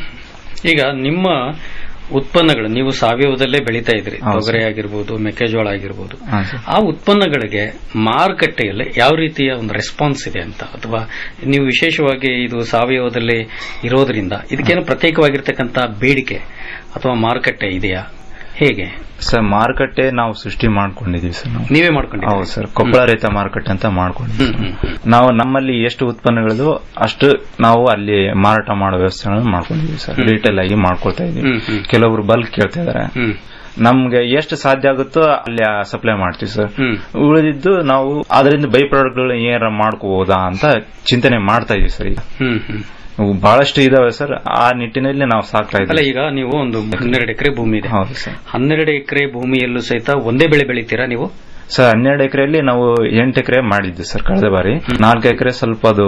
ಈಗ ನಿಮ್ಮ ಉತ್ಪನ್ನಗಳು ನೀವು ಸಾವಯವದಲ್ಲೇ ಬೆಳೀತಾ ಇದ್ರಿ ಹೌದು ತೊಗರಿ ಆಗಿರ್ಬೋದು ಮೆಕ್ಕೆಜೋಳ ಆಗಿರ್ಬೋದು ಹಾ, ಸರ್. ಆ ಉತ್ಪನ್ನಗಳಿಗೆ ಮಾರುಕಟ್ಟೆಯಲ್ಲಿ ಯಾವ ರೀತಿಯ ಒಂದು ರೆಸ್ಪಾನ್ಸ್ ಇದೆ ಅಂತ ಅಥವಾ ನೀವು ವಿಶೇಷವಾಗಿ ಇದು ಸಾವಯವದಲ್ಲಿ ಇರೋದ್ರಿಂದ ಇದಕ್ಕೇನು ಪ್ರತ್ಯೇಕವಾಗಿರ್ತಕ್ಕಂಥ ಬೇಡಿಕೆ ಅಥವಾ ಮಾರುಕಟ್ಟೆ ಇದೆಯಾ ಹೇಗೆ ಸರ್ ಮಾರುಕಟ್ಟೆ ನಾವು ಸೃಷ್ಟಿ ಮಾಡ್ಕೊಂಡಿದೀವಿ ಸರ್ ನಾವು ನೀವೇ ಮಾಡ್ಕೊಂಡಿದ್ದೀರಿ? ಹೌದು ಸರ್ ಕೊಪ್ಪಳ ರೈತ ಮಾರುಕಟ್ಟೆ ಅಂತ ಮಾಡ್ಕೊಂಡಿದ್ದೀವಿ ಸರ್. ನಾವು ನಮ್ಮಲ್ಲಿ ಎಷ್ಟು ಉತ್ಪನ್ನಗಳಿದ್ವು ಅಷ್ಟು ನಾವು ಅಲ್ಲಿ ಮಾರಾಟ ಮಾಡೋ ವ್ಯವಸ್ಥೆಗಳನ್ನು ಮಾಡ್ಕೊಂಡಿದೀವಿ ಸರ್ ಹ್ಮ್. ರಿಟೇಲ್ ಆಗಿ ಮಾಡ್ಕೊಳ್ತಾ ಇದೀವಿ ಹ್ಮ್, ಹ್ಮ್. ಕೆಲವೊಬ್ರು ಬಲ್ಕ್ ಕೇಳ್ತಾ ಇದಾರೆ ನಮ್ಗೆ ಎಷ್ಟು ಸಾಧ್ಯ ಆಗುತ್ತೋ ಅಲ್ಲಿ ಸಪ್ಲೈ ಮಾಡ್ತೀವಿ ಸರ್ ಉಳಿದಿದ್ದು ನಾವು ಅದರಿಂದ ಬೈ ಪ್ರಾಡಕ್ಟ್ಗಳು ಏನಾರ ಮಾಡ್ಕೋಬಹುದಾ ಅಂತ ಚಿಂತನೆ ಮಾಡ್ತಾ ಇದೀವಿ ಸರ್ ಈಗ ಹ್ಮ್ ಹ್ಮ್ ಇವು ಬಹಳಷ್ಟು ಇದಾವೆ ಸರ್ ಆ ನಿಟ್ಟಿನಲ್ಲಿ ನಾವು ಸಾಕ್ತಾ ಅಲ್ಲ ಇದ್ದೀವಿ ಈಗ ನೀವು ಒಂದು ಹನ್ನೆರಡು ಎಕರೆ ಭೂಮಿ ಇದೆ ಹೌದು ಸರ್ ಹನ್ನೆರಡು ಎಕರೆ ಭೂಮಿಯಲ್ಲೂ ಸಹಿತ ಒಂದೇ ಬೆಳೆ ಬೆಳಿತೀರಾ ನೀವು ಸರ್ ಹನ್ನೆರಡು ಎಕರೆಯಲ್ಲಿ ನಾವು ಎಂಟು ಎಕರೆ ಮಾಡಿದ್ವಿ ಸರ್ ಕಳೆದ ಬಾರಿ ನಾಲ್ಕು ಎಕರೆ ಸ್ವಲ್ಪ ಅದು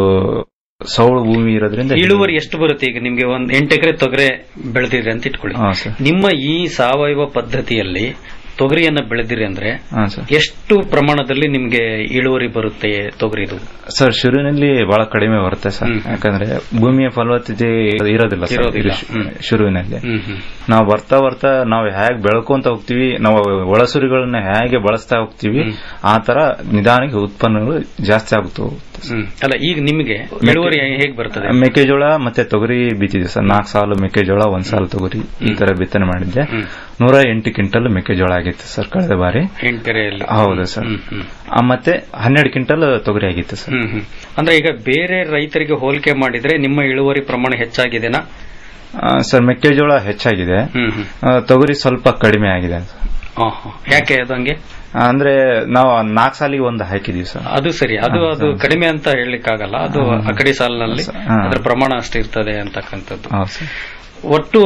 ಸೌಳು ಭೂಮಿ ಇರೋದ್ರಿಂದ ಇಳುವರಿ ಎಷ್ಟು ಬರುತ್ತೆ ಈಗ ನಿಮ್ಗೆ ಒಂದ್ ಎಂಟು ಎಕರೆ ತೊಗರೆ ಬೆಳೆದಿರಿ ಅಂತ ಇಟ್ಕೊಳ್ಳಿ ಹಾ, ಸರ್. ನಿಮ್ಮ ಈ ಸಾವಯವ ಪದ್ಧತಿಯಲ್ಲಿ ತೊಗರಿಯನ್ನ ಬೆಳೆದಿರಿ ಅಂದ್ರೆ ಹಾ, ಸರ್. ಎಷ್ಟು ಪ್ರಮಾಣದಲ್ಲಿ ನಿಮ್ಗೆ ಇಳುವರಿ ಬರುತ್ತೆ ತೊಗರಿದು ಸರ್ ಶುರುವಿನಲ್ಲಿ ಬಹಳ ಕಡಿಮೆ ಬರುತ್ತೆ ಸರ್ ಯಾಕಂದ್ರೆ ಭೂಮಿಯ ಫಲವತ್ತತೆ ಇರೋದಿಲ್ಲ ಸರ್ ಇರೋದಿಲ್ಲ. ಇದು ಶು- ಶುರುವಿನಲ್ಲಿ ಹ್ಮ್ ಹ್ಮ್ ನಾವು ಬರ್ತಾ ಬರ್ತಾ ನಾವು ಹೇಗೆ ಬೆಳ್ಕೊಂತ ಹೋಗ್ತೀವಿ ನಾವು ಒಳಸುರಿಗಳನ್ನ ಹೇಗೆ ಬಳಸ್ತಾ ಹೋಗ್ತೀವಿ ಆ ತರ ನಿಧಾನಕ್ಕೆ ಉತ್ಪನ್ನಗಳು ಜಾಸ್ತಿ ಆಗುತ್ತಾ ಹೋಗುತ್ತೆ ಹ್ಮ್ ಅಲ್ಲ ಈಗ ನಿಮ್ಗೆ ಇಳುವರಿ ಹೇಗ್ ಬರ್ತದೆ ಮೆಕ್ಕೆಜೋಳ ಮತ್ತೆ ತೊಗರಿ ಬಿತ್ತಿದೆ ಸರ್ ನಾಲ್ಕು ಸಾಲು ಮೆಕ್ಕೆಜೋಳ ಒಂದ್ ಸಾಲು ತೊಗರಿ ಈ ತರ ಬಿತ್ತನೆ ಮಾಡಿದ್ದೆ ನೂರ ಎಂಟು ಕ್ವಿಂಟಲ್ ಮೆಕ್ಕೆಜೋಳ ಆಗಿತ್ತು ಸರ್ ಕಳೆದ ಬಾರಿ ಎಂಟೆರೆಯಲ್ಲಿ ಹೌದು ಸರ್ ಆ, ಮತ್ತೆ ಹನ್ನೆರಡು ಕ್ವಿಂಟಲ್ ತೊಗರಿ ಆಗಿತ್ತು ಸರ್ ಹ್ಮ್ ಹ್ಮ್ ಅಂದ್ರೆ ಈಗ ಬೇರೆ ರೈತರಿಗೆ ಹೋಲಿಕೆ ಮಾಡಿದ್ರೆ ನಿಮ್ಮ ಇಳುವರಿ ಪ್ರಮಾಣ ಹೆಚ್ಚಾಗಿದೆನಾ ಆ, ಸರ್ ಮೆಕ್ಕೆಜೋಳ ಹೆಚ್ಚಾಗಿದೆ ಹ್ಮ್ ಹ್ಮ್ ಆ, ತೊಗರಿ ಸ್ವಲ್ಪ ಕಡಿಮೆ ಆಗಿದೆ ಸರ್. ಹಾ, ಹಾ. ಯಾಕೆ ಅದು ಹಂಗೆ ಅಂದ್ರೆ ನಾವು ನಾಲ್ಕು ಸಾಲಿಗೆ ಒಂದು ಹಾಕಿದೀವಿ ಸರ್ ಅದು ಸರಿ ಅದು ಅದು ಕಡಿಮೆ ಅಂತ ಹೇಳಲಿಕ್ಕಾಗಲ್ಲ ಅದು ಹಾ. ಆ ಕಡೆ ಸಾಲಿನಲ್ಲಿ ಹಾ. ಅದರ ಪ್ರಮಾಣ ಅಷ್ಟಿರ್ತದೆ ಅಂತಕ್ಕಂಥದ್ದು ಹೌದು ಸರ್ ಒಟ್ಟು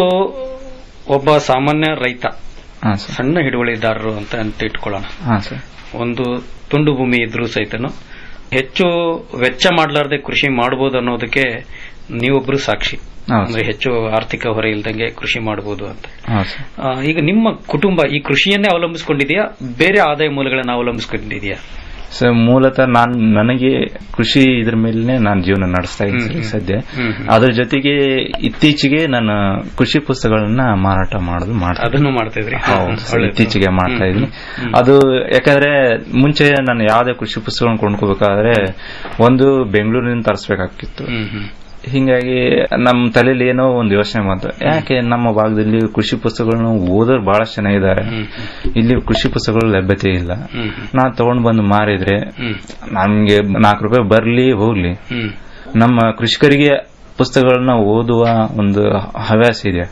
ಒಬ್ಬ ಸಾಮಾನ್ಯ ರೈತ ಹಾ ಸರ್ ಸಣ್ಣ ಹಿಡುವಳಿದಾರರು ಅಂತ ಅಂತ ಇಟ್ಕೊಳ್ಳೋಣ ಹಾ ಸರ್ ಒಂದು ತುಂಡು ಭೂಮಿ ಇದ್ರೂ ಸಹಿತನು ಹೆಚ್ಚು ವೆಚ್ಚ ಮಾಡಲಾರ್ದೆ ಕೃಷಿ ಮಾಡಬಹುದು ಅನ್ನೋದಕ್ಕೆ ನೀವೊಬ್ರು ಸಾಕ್ಷಿ ಹೌದು. ಅಂದ್ರೆ ಹೆಚ್ಚು ಆರ್ಥಿಕ ಹೊರೆ ಇಲ್ದಂಗೆ ಕೃಷಿ ಮಾಡಬಹುದು ಅಂತ ಹೌದು ಸರ್ ಆ, ಈಗ ನಿಮ್ಮ ಕುಟುಂಬ ಈ ಕೃಷಿಯನ್ನೇ ಅವಲಂಬಿಸಿಕೊಂಡಿದೆಯಾ ಬೇರೆ ಆದಾಯ ಮೂಲಗಳನ್ನ ಅವಲಂಬಿಸಿಕೊಂಡಿದೆಯಾ ಸರ್ ಮೂಲತಃ ನಾನ್ ನನಗೆ ಕೃಷಿ ಇದ್ರ ಮೇಲೆ ನಾನು ಜೀವನ ನಡೆಸ್ತಾ ಇದ್ದೀನಿ ಸರ್ ಈಗ ಸದ್ಯ ಹ್ಮ್, ಹ್ಮ್. ಅದ್ರ ಜೊತೆಗೆ ಇತ್ತೀಚೆಗೆ ನಾನು ಕೃಷಿ ಪುಸ್ತಕಗಳನ್ನ ಮಾರಾಟ ಮಾಡೋದು ಮಾಡ್ತಾ ಅದನ್ನು ಮಾಡ್ತಿದ್ರಿ ಹೌದು ಸರ್, ಒಳ್ಳೆದು. ಇತ್ತೀಚೆಗೆ ಮಾಡ್ತಾ ಹ್ಮ್, ಇದ್ದೀನಿ ಹ್ಮ್. ಅದು ಯಾಕಂದ್ರೆ ಮುಂಚೆ ನಾನು ಯಾವುದೇ ಕೃಷಿ ಪುಸ್ತಕಗಳನ್ನ ಕೊಂಡ್ಕೋಬೇಕಾದ್ರೆ ಒಂದು ಬೆಂಗಳೂರಿನಿಂದ ತರಿಸ್ಬೇಕಾಗಿತ್ತು ಹಿಂಗಾಗಿ ನಮ್ಮ ತಲೆಯಲ್ಲಿ ಏನೋ ಒಂದು ಯೋಚನೆ ಬಂತು ಯಾಕೆ ನಮ್ಮ ಭಾಗದಲ್ಲಿ ಕೃಷಿ ಪುಸ್ತಕಗಳನ್ನ ಓದೋರು ಬಹಳಷ್ಟು ಚೆನ್ನಾಗಿದ್ದಾರೆ ಇಲ್ಲಿ ಕೃಷಿ ಪುಸ್ತಕಗಳ ಲಭ್ಯತೆ ಇಲ್ಲ ನಾ ತಗೊಂಡ್ ಬಂದು ಮಾರಿದ್ರೆ ನಮ್ಗೆ ನಾಲ್ಕು ರೂಪಾಯಿ ಬರ್ಲಿ ಹೋಗ್ಲಿ ನಮ್ಮ ಕೃಷಿಕರಿಗೆ ಪುಸ್ತಕಗಳನ್ನ ಓದುವ ಒಂದು ಹವ್ಯಾಸ ಇದೆ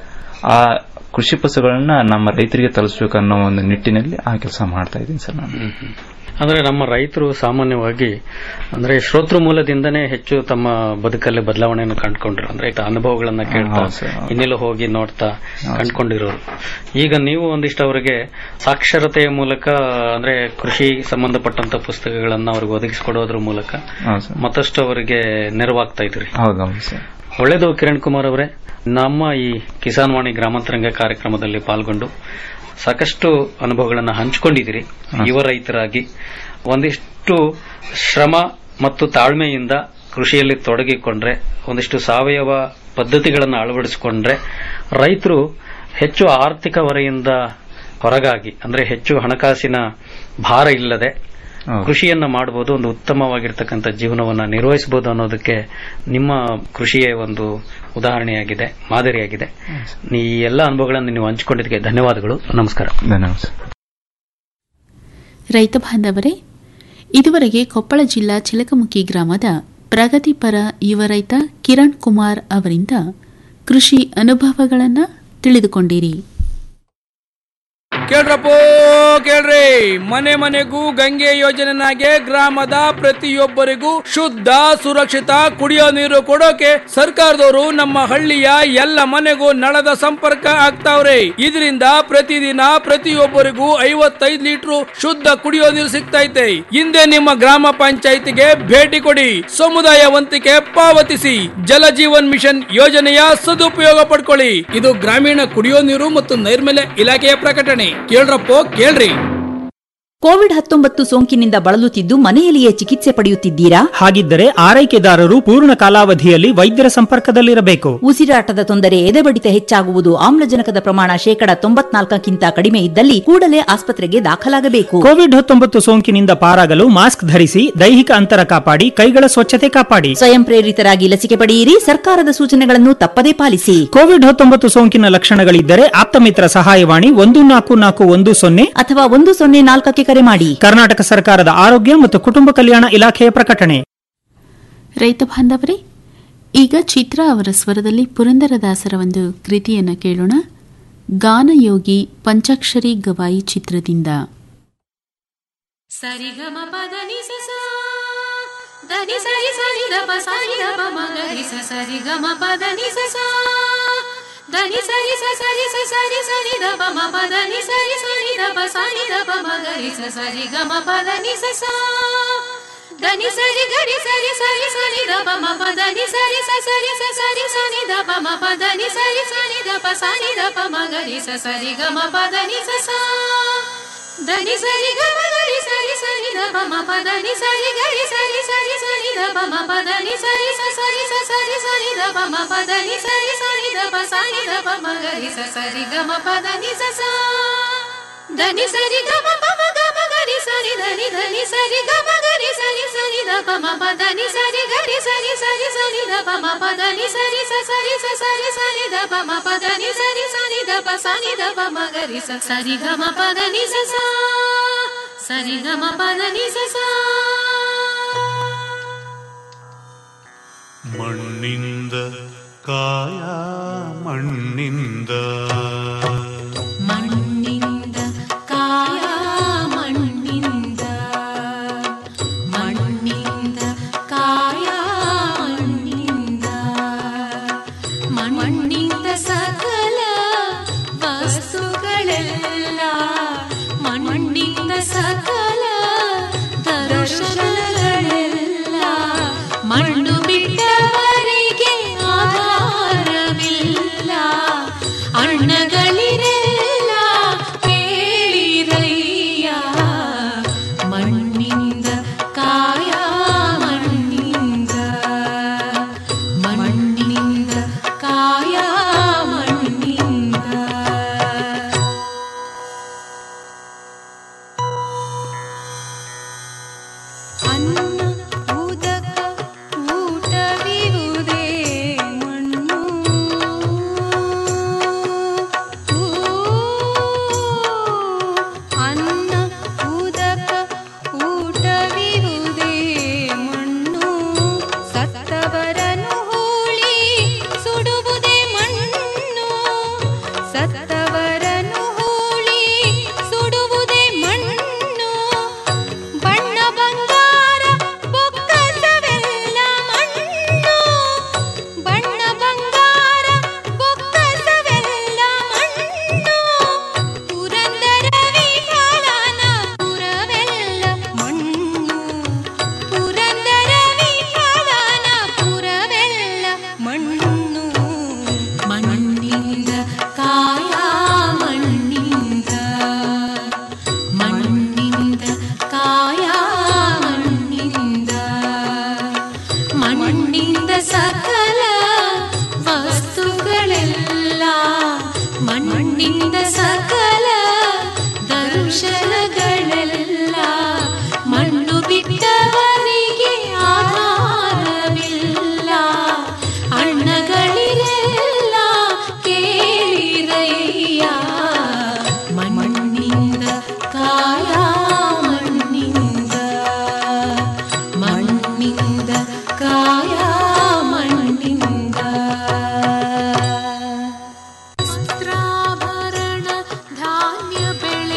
ಆ ಕೃಷಿ ಪುಸ್ತಕಗಳನ್ನ ನಮ್ಮ ರೈತರಿಗೆ ತಲುಪಿಸ್ಬೇಕು ಅನ್ನೋ ಒಂದು ನಿಟ್ಟಿನಲ್ಲಿ ಆ ಕೆಲಸ ಮಾಡ್ತಾ ಇದ್ದೀನಿ ಸರ್ ನಾನು ಅಂದ್ರೆ ನಮ್ಮ ರೈತರು ಸಾಮಾನ್ಯವಾಗಿ ಅಂದ್ರೆ ಶ್ರೋತೃ ಮೂಲದಿಂದನೇ ಹೆಚ್ಚು ತಮ್ಮ ಬದುಕಲ್ಲಿ ಬದಲಾವಣೆಯನ್ನು ಕಂಡುಕೊಂಡ್ರು ಅಂದ್ರೆ ಈಗ ಅನುಭವಗಳನ್ನ ಕೇಳ್ತಾ ಹೌದು ಸರ್, ಹೌದು. ಇನ್ನೆಲ್ಲ ಹೋಗಿ ನೋಡ್ತಾ ಕಂಡುಕೊಂಡಿರೋರು ಈಗ ನೀವು ಒಂದಿಷ್ಟು ಅವರಿಗೆ ಸಾಕ್ಷರತೆಯ ಮೂಲಕ ಅಂದ್ರೆ ಕೃಷಿ ಸಂಬಂಧಪಟ್ಟಂತ ಪುಸ್ತಕಗಳನ್ನ ಅವ್ರಿಗೆ ಒದಗಿಸಿಕೊಡೋದ್ರ ಮೂಲಕ ಹೌದು ಸರ್ ಮತ್ತಷ್ಟು ಅವರಿಗೆ ನೆರವಾಗ್ತಾ ಇದ್ರಿ ಹೌದೌದು ಸರ್ ಒಳ್ಳೆಯದು ಕಿರಣ್ ಕುಮಾರ್ ಅವರೇ ನಮ್ಮ ಈ ಕಿಸಾನ್ ವಾಣಿ ಗ್ರಾಮಾಂತರಂಗ ಕಾರ್ಯಕ್ರಮದಲ್ಲಿ ಪಾಲ್ಗೊಂಡು ಸಾಕಷ್ಟು ಅನುಭವಗಳನ್ನು ಹಂಚಿಕೊಂಡಿದ್ದೀರಿ ಯುವ ರೈತರಾಗಿ ಒಂದಿಷ್ಟು ಶ್ರಮ ಮತ್ತು ತಾಳ್ಮೆಯಿಂದ ಕೃಷಿಯಲ್ಲಿ ತೊಡಗಿಕೊಂಡ್ರೆ ಒಂದಿಷ್ಟು ಸಾವಯವ ಪದ್ಧತಿಗಳನ್ನು ಅಳವಡಿಸಿಕೊಂಡ್ರೆ ರೈತರು ಹೆಚ್ಚು ಆರ್ಥಿಕ ಹೊರೆಯಿಂದ ಹೊರಗಾಗಿ ಅಂದ್ರೆ ಹೆಚ್ಚು ಹಣಕಾಸಿನ ಭಾರ ಇಲ್ಲದೆ ಕೃಷಿಯನ್ನ ಮಾಡಬಹುದು ಒಂದು ಉತ್ತಮವಾಗಿರ್ತಕ್ಕಂಥ ಜೀವನವನ್ನ ನಿರ್ವಹಿಸಬಹುದು ಅನ್ನೋದಕ್ಕೆ ನಿಮ್ಮ ಕೃಷಿಯೇ ಒಂದು ಉದಾಹರಣೆಯಾಗಿದೆ ಮಾದರಿಯಾಗಿದೆ ಈ ಎಲ್ಲ ಅನುಭವಗಳನ್ನು ನೀವು ಹಂಚಿಕೊಂಡಿದ್ದಕ್ಕೆ ಧನ್ಯವಾದಗಳು ನಮಸ್ಕಾರ ಧನ್ಯವಾದ ರೈತ ಬಾಂಧವರೇ ಇದುವರೆಗೆ ಕೊಪ್ಪಳ ಜಿಲ್ಲಾ ಚಿಲಕಮುಖಿ ಗ್ರಾಮದ ಪ್ರಗತಿಪರ ಯುವ ರೈತ ಕಿರಣ್ ಕುಮಾರ್ ಅವರಿಂದ ಕೃಷಿ ಅನುಭವಗಳನ್ನು ತಿಳಿದುಕೊಂಡಿರಿ ಕೇಳ್ರಪ್ಪೋ ಕೇಳ್ರಿ ಮನೆ ಮನೆಗೂ ಗಂಗೆ ಯೋಜನೆನಾಗೆ ಗ್ರಾಮದ ಪ್ರತಿಯೊಬ್ಬರಿಗೂ ಶುದ್ಧ ಸುರಕ್ಷಿತ ಕುಡಿಯೋ ನೀರು ಕೊಡೋಕೆ ಸರ್ಕಾರದವರು ನಮ್ಮ ಹಳ್ಳಿಯ ಎಲ್ಲ ಮನೆಗೂ ನಳದ ಸಂಪರ್ಕ ಆಗ್ತಾವ್ರೆ ಇದರಿಂದ ಪ್ರತಿದಿನ ಪ್ರತಿಯೊಬ್ಬರಿಗೂ ಐವತ್ತೈದು ಲೀಟರ್ ಶುದ್ಧ ಕುಡಿಯೋ ನೀರು ಸಿಗ್ತೈತೆ ಹಿಂದೆ ನಿಮ್ಮ ಗ್ರಾಮ ಪಂಚಾಯಿತಿಗೆ ಭೇಟಿ ಕೊಡಿ ಸಮುದಾಯ ವಂತಿಕೆ ಪಾವತಿಸಿ ಜಲ ಜೀವನ್ ಮಿಷನ್ ಯೋಜನೆಯ ಸದುಪಯೋಗ ಪಡ್ಕೊಳ್ಳಿ ಇದು ಗ್ರಾಮೀಣ ಕುಡಿಯೋ ನೀರು ಮತ್ತು ನೈರ್ಮಲ್ಯ ಇಲಾಖೆಯ ಪ್ರಕಟಣೆ ಕೇಳ್ರಪ್ಪೋ ಕೇಳ್ರಿ ಕೋವಿಡ್ ಹತ್ತೊಂಬತ್ತು ಸೋಂಕಿನಿಂದ ಬಳಲುತ್ತಿದ್ದು ಮನೆಯಲ್ಲಿಯೇ ಚಿಕಿತ್ಸೆ ಪಡೆಯುತ್ತಿದ್ದೀರಾ ಹಾಗಿದ್ದರೆ ಆರೈಕೆದಾರರು ಪೂರ್ಣ ಕಾಲಾವಧಿಯಲ್ಲಿ ವೈದ್ಯರ ಸಂಪರ್ಕದಲ್ಲಿರಬೇಕು ಉಸಿರಾಟದ ತೊಂದರೆ ಎದೆಬಡಿತ ಹೆಚ್ಚಾಗುವುದು ಆಮ್ಲಜನಕದ ಪ್ರಮಾಣ ಶೇಕಡ ತೊಂಬತ್ನಾಲ್ಕಕ್ಕಿಂತ ಕಡಿಮೆ ಇದ್ದಲ್ಲಿ ಕೂಡಲೇ ಆಸ್ಪತ್ರೆಗೆ ದಾಖಲಾಗಬೇಕು ಕೋವಿಡ್ ಹತ್ತೊಂಬತ್ತು ಸೋಂಕಿನಿಂದ ಪಾರಾಗಲು ಮಾಸ್ಕ್ ಧರಿಸಿ ದೈಹಿಕ ಅಂತರ ಕಾಪಾಡಿ ಕೈಗಳ ಸ್ವಚ್ಛತೆ ಕಾಪಾಡಿ ಸ್ವಯಂ ಪ್ರೇರಿತರಾಗಿ ಲಸಿಕೆ ಪಡೆಯಿರಿ ಸರ್ಕಾರದ ಸೂಚನೆಗಳನ್ನು ತಪ್ಪದೇ ಪಾಲಿಸಿ ಕೋವಿಡ್ ಹತ್ತೊಂಬತ್ತು ಸೋಂಕಿನ ಲಕ್ಷಣಗಳಿದ್ದರೆ ಆಪ್ತಮಿತ್ರ ಸಹಾಯವಾಣಿ ಒಂದು ನಾಲ್ಕು ನಾಲ್ಕು ಒಂದು ಸೊನ್ನೆ ಅಥವಾ ಒಂದು ಸೊನ್ನೆ ನಾಲ್ಕಕ್ಕೆ ಕರೆ ಮಾಡಿ ಕರ್ನಾಟಕ ಸರ್ಕಾರದ ಆರೋಗ್ಯ ಮತ್ತು ಕುಟುಂಬ ಕಲ್ಯಾಣ ಇಲಾಖೆಯ ಪ್ರಕಟಣೆ ರೈತ ಬಾಂಧವರೇ ಈಗ ಚಿತ್ರ ಅವರ ಸ್ವರದಲ್ಲಿ ಪುರಂದರದಾಸರ ಒಂದು ಕೃತಿಯನ್ನು ಕೇಳೋಣ ಗಾನಯೋಗಿ ಪಂಚಾಕ್ಷರಿ ಗವಾಯಿ ಚಿತ್ರದಿಂದ ಸರಿಗಮ ಪದ ನಿಸ ಧನಿ ಸರಿ ಸರಿ ದಪ ಸರಿ ದಪ ಮಗರಿ ಸ ಸರಿ ಗಮ ಪದ ನಿಸ ಧನಿ ಸರಿ ಸ ಸರಿ ಸ ಸರಿ ಸರಿ ದಪ ಮ ಪದ ನಿ ಸರಿ ಸರಿ ದಪ ಸರಿ ದಪ ಮಗರಿ ಸ ಸರಿ ಗಮ ಪದ ನಿಸ ಧನಿ ಸರಿ ಗರಿ ಸರಿ ಸರಿ ಸರಿ ದಪ ಮ ಪದ ನಿ ಸರಿ ಸ ಸರಿ ಸ ಸರಿ ಸರಿ ದಪ ಮ ಪದ ನಿ ಸರಿ ಸರಿ ದಪ ಸರಿ ದಪ ಮಗರಿ ಸ ಸರಿ ಗಮ ಪದ ನಿ ಸ ಧನಿ ಸರಿ ಗಮ ಗರಿ ಸರಿ ಸರಿ ದಪ ಮ ಪದ ನಿ ಸರಿ ಗರಿ ಸರಿ ಸರಿ ಸರಿ ದಪ ಮ ಪದ ನಿ ಸರಿ ಸ ಸರಿ ಸ ಸರಿ ಸರಿ ದಪ ಮ ಪದ ನಿ ಸರಿ ಸರಿ ದಪ ಸರಿ ದಪ ಮ ಗರಿ ಸ ಸರಿ ಗಮ ಪದ ನಿ ಸ ಸ ಧನಿ ಸರಿ ಗಮ ಪಮ ಗಮ ಗರಿ ಸರಿ ಧನಿ ಧನಿ ಸರಿ ಗಮ ಗರಿ ಸರಿ ಸರಿ ದಪ ಮ ಪದ ನಿ ಸರಿ ಗರಿ ಸರಿ ಸರಿ ಸರಿ ದಪ ಮ ಪದ ನಿ ಸರಿ ಸ ಸರಿ ಸ ಸರಿ ಸರಿ ದಪ ಮ ಪದ ನಿ ಸರಿ ಸರಿ ದಪ ಸರಿ ದಪ ಮ ಗರಿ ಸ ಸರಿ ಗಮ ಪದ ನಿ ಸ ಸ ಸರಿ ಗಮ ಪದ ನಿ ಸ ಸ ಮಣ್ಣಿಂದ ಕಾಯ ಮಣ್ಣಿಂದ ಮಣ್ಣಿಂದ ಕಾಯ ಮಣ್ಣಿಂದ ಮಣ್ಣಿಂದ ಕಾಯ ಮಣ್ಣಿಂದ ಮಣ್ಣಿಂದ ಸಕಲ ವಸ್ತುಗಳೆಲ್ಲ ಮಣ್ಣಿಂದ ಸಕಲ ದರ್ಶನಗಳೆಲ್ಲ ಮಣ್ಣು ಬಿಟ್ಟವರಿಗೆ ಆಧಾರವಿಲ್ಲ ಅಣ್ಣಗಳಿರೆಲ್ಲ ಕೇಳಿರಯ್ಯ ಮಣ್ಣಿಂದ ಕಾಯ ಮಣ್ಣಿಂದ ಮಣ್ಣಿಂದ ಕಾಯ ಮಣ್ಣಿಂದ ಅನ್ನ ಉದಕ ಊಟವಿರುವುದೇ ಮಣ್ಣು ಊ, ಅನ್ನ ಉದಕ ಊಟವಿರುವುದೇ ಮಣ್ಣು ಸತ್ತವರನು ಹೂಳಿ ಸುಡುವುದೇ ಮಣ್ಣು ಸತ್ತವರನು ಹೂಳಿ ಸುಡುವುದೇ ಮಣ್ಣು ಬಣ್ಣ ಬಂಗಾರ ಬೊಕ್ಕಸವೆಲ್ಲ ಮಣ್ಣು ಬಣ್ಣ ಬಂಗಾರ ಬೊಕ್ಕಸವೆಲ್ಲ ಮಣ್ಣು ಪುರಂದರ ವಿಠಲನ ಪುರವೆಲ್ಲ ಮಣ್ಣು ಪುರಂದರ ವಿಠಲನ ಪುರವೆಲ್ಲ ಮಣ್ಣು ಮಣ್ಣಿಂದ ಕಾಯ ಮಣ್ಣಿಂದ ಮಣ್ಣಿಂದ ಕಾಯ ಮಣ್ಣಿಂದ ಮಣ್ಣಿಂದ ಸಕಲ ವಸ್ತುಗಳೆಲ್ಲ ಮಣ್ಣಿಂದ ಸಕಲ ದರ್ಶನಗಳೆಲ್ಲ ಮಣ್ಣು ಬಿಟ್ಟವರಿಗೆ ಆಧಾರವಿಲ್ಲ ಅಣ್ಣಗಳಿರೆಲ್ಲ ಕೇಳಿರಯ್ಯ ಮಣ್ಣಿಂದ ಕಾಯ ಮಣ್ಣಿಂದ ಮಣ್ಣಿಂದ ಕಾಯ ಮಣ್ಣಿಂದ ವಸ್ತ್ರಾಭರಣ ಧಾನ್ಯ ಬೆಳೆ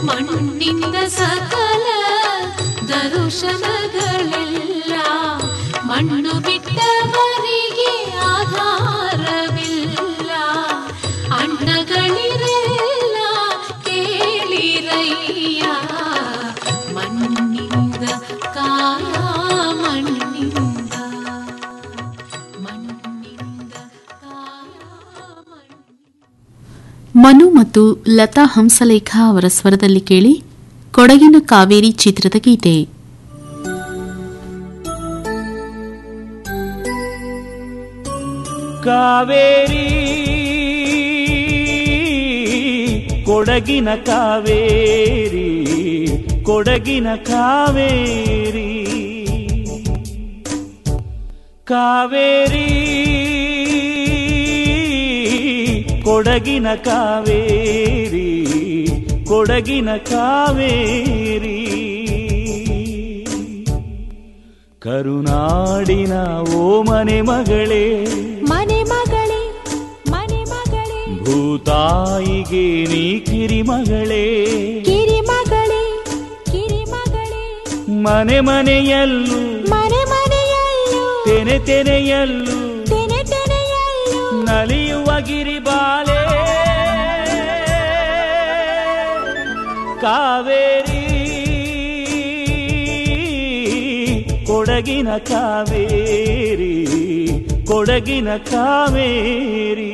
ಮಣ್ಣಿಂದ ಸಕಲ ದರುಶನಗಳೆಲ್ಲ ಮಣ್ಣು ಬಿಟ್ಟವರಿಗೆ ಆಧಾರವಿಲ್ಲ ಅಣ್ಣಗಳಿರೆಲ್ಲ ಕೇಳಿರಯ್ಯ ಮಣ್ಣಿಂದ ಕಾಯ ಮಣ್ಣಿಂದ ಮನು ಮತ್ತು ಲತಾ ಹಂಸಲೇಖ ಅವರ ಸ್ವರದಲ್ಲಿ ಕೇಳಿ ಕೊಡಗಿನ ಕಾವೇರಿ ಚಿತ್ರದ ಗೀತೆ ಕಾವೇರಿ ಕೊಡಗಿನ ಕಾವೇರಿ ಕೊಡಗಿನ ಕಾವೇರಿ ಕಾವೇರಿ ಕೊಡಗಿನ ಕಾವೇರಿ ಕೊಡಗಿನ ಕಾವೇರಿ ಕರುನಾಡಿನ ಓ ಮನೆ ಮಗಳೇ ಮನೆ ಮಗಳೇ ಮನೆ ಮಗಳೇ ಭೂತಾಯಿಗೆ ನೀ ಕಿರಿಮಗಳೇ ಕಿರಿ ಮಗಳೇ ಕಿರಿ ಮಗಳೇ ಮನೆ ಮನೆಯಲ್ಲೂ ಮನೆ ಮನೆಯಲ್ಲೂ ತೆನೆ ತೆನೆಯಲ್ಲೂ ತೆನೆ ತೆನೆಯಲ್ಲೂ ನಲಿಯುವ ಗಿರಿಬಾಲೆ ಕಾವೇರಿ ಕೊಡಗಿನ ಕಾವೇರಿ ಕೊಡಗಿನ ಕಾವೇರಿ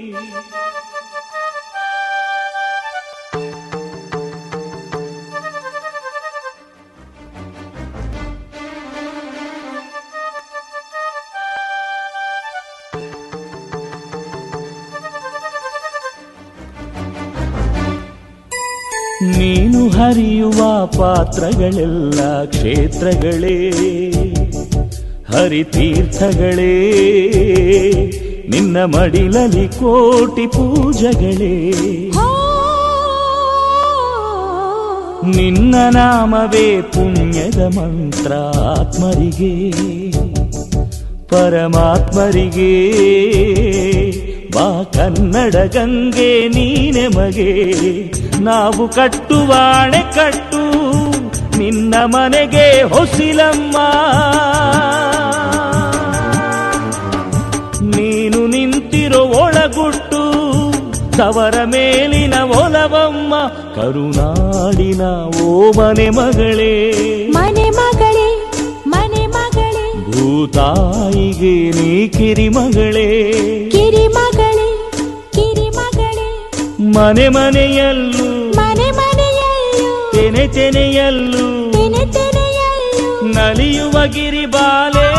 ನೀನು ಹರಿಯುವ ಪಾತ್ರಗಳೆಲ್ಲ ಕ್ಷೇತ್ರಗಳೇ ಹರಿತೀರ್ಥಗಳೇ ನಿನ್ನ ಮಡಿಲಲಿ ಕೋಟಿ ಪೂಜಗಳೇ ನಿನ್ನ ನಾಮವೇ ಪುಣ್ಯದ ಮಂತ್ರ ಆತ್ಮರಿಗೆ ಪರಮಾತ್ಮರಿಗೆ ಬಾ ಕನ್ನಡ ಗಂಗೆ ನೀನೆ ಮಗೆ ನಾವು ಕಟ್ಟುವಾಣೆ ಕಟ್ಟು ನಿನ್ನ ಮನೆಗೆ ಹೊಸಿಲಮ್ಮ ನೀನು ನಿಂತಿರೋ ಒಳಗುಟ್ಟು ತವರ ಮೇಲಿನ ಒಲವಮ್ಮ ಕರುನಾಡಿನ ಓ ಮನೆ ಮಗಳೇ ಮನೆ ಮಗಳೇ ಮನೆ ಮಗಳೇ ಭೂತಾಯಿಗೆ ನೀ ಕಿರಿಮಗಳೇ ಕಿರಿ ಮಗಳೇ ಕಿರಿ ಮಗಳೇ ಮನೆ ಮನೆಯಲ್ಲೂ ಮನೆ ಮನೆಯಲ್ಲೂ ತೆನೆ ತೆನೆಯಲ್ಲೂ ತೆನೆ ತೆನೆಯಲ್ಲೂ ನಲಿಯುವ ಗಿರಿಬಾಲೆ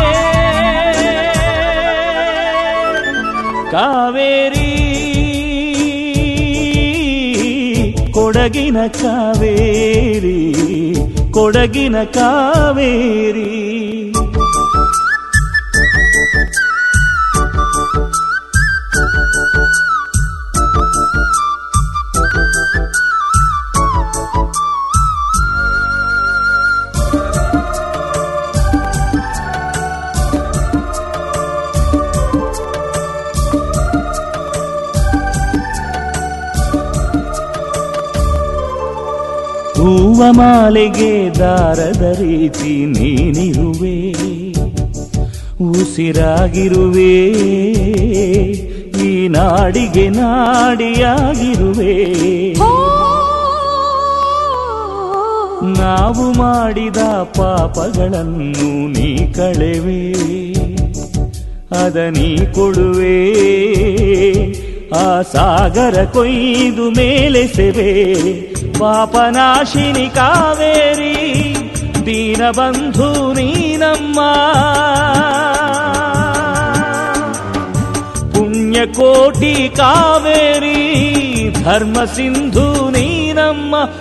ಕಾವೇರಿ ಕೊಡಗಿನ ಕಾವೇರಿ ಕೊಡಗಿನ ಕಾವೇರಿ ಹೂವ ಮಾಲೆಗೆ ದಾರದ ರೀತಿ ನೀನಿರುವೆ ಉಸಿರಾಗಿರುವೆ ಈ ನಾಡಿಗೆ ನಾಡಿಯಾಗಿರುವೆ ನಾವು ಮಾಡಿದ ಪಾಪಗಳನ್ನು ನೀ ಕಳೆವೆ ಅದ ನೀ ಕೊಡುವೆ ಆ ಸಾಗರ ಕೊಯ್ದು ಮೇಲೆ ಸೆವೆ ಪಾಪನಾಶಿನಿ ಕಾವೇರಿ ದೀನಬಂಧು ನೀನಮ್ಮ ಪುಣ್ಯಕೋಟಿ ಕಾವೇರಿ ಧರ್ಮ ಸಿಂಧು ನೀನಮ್ಮ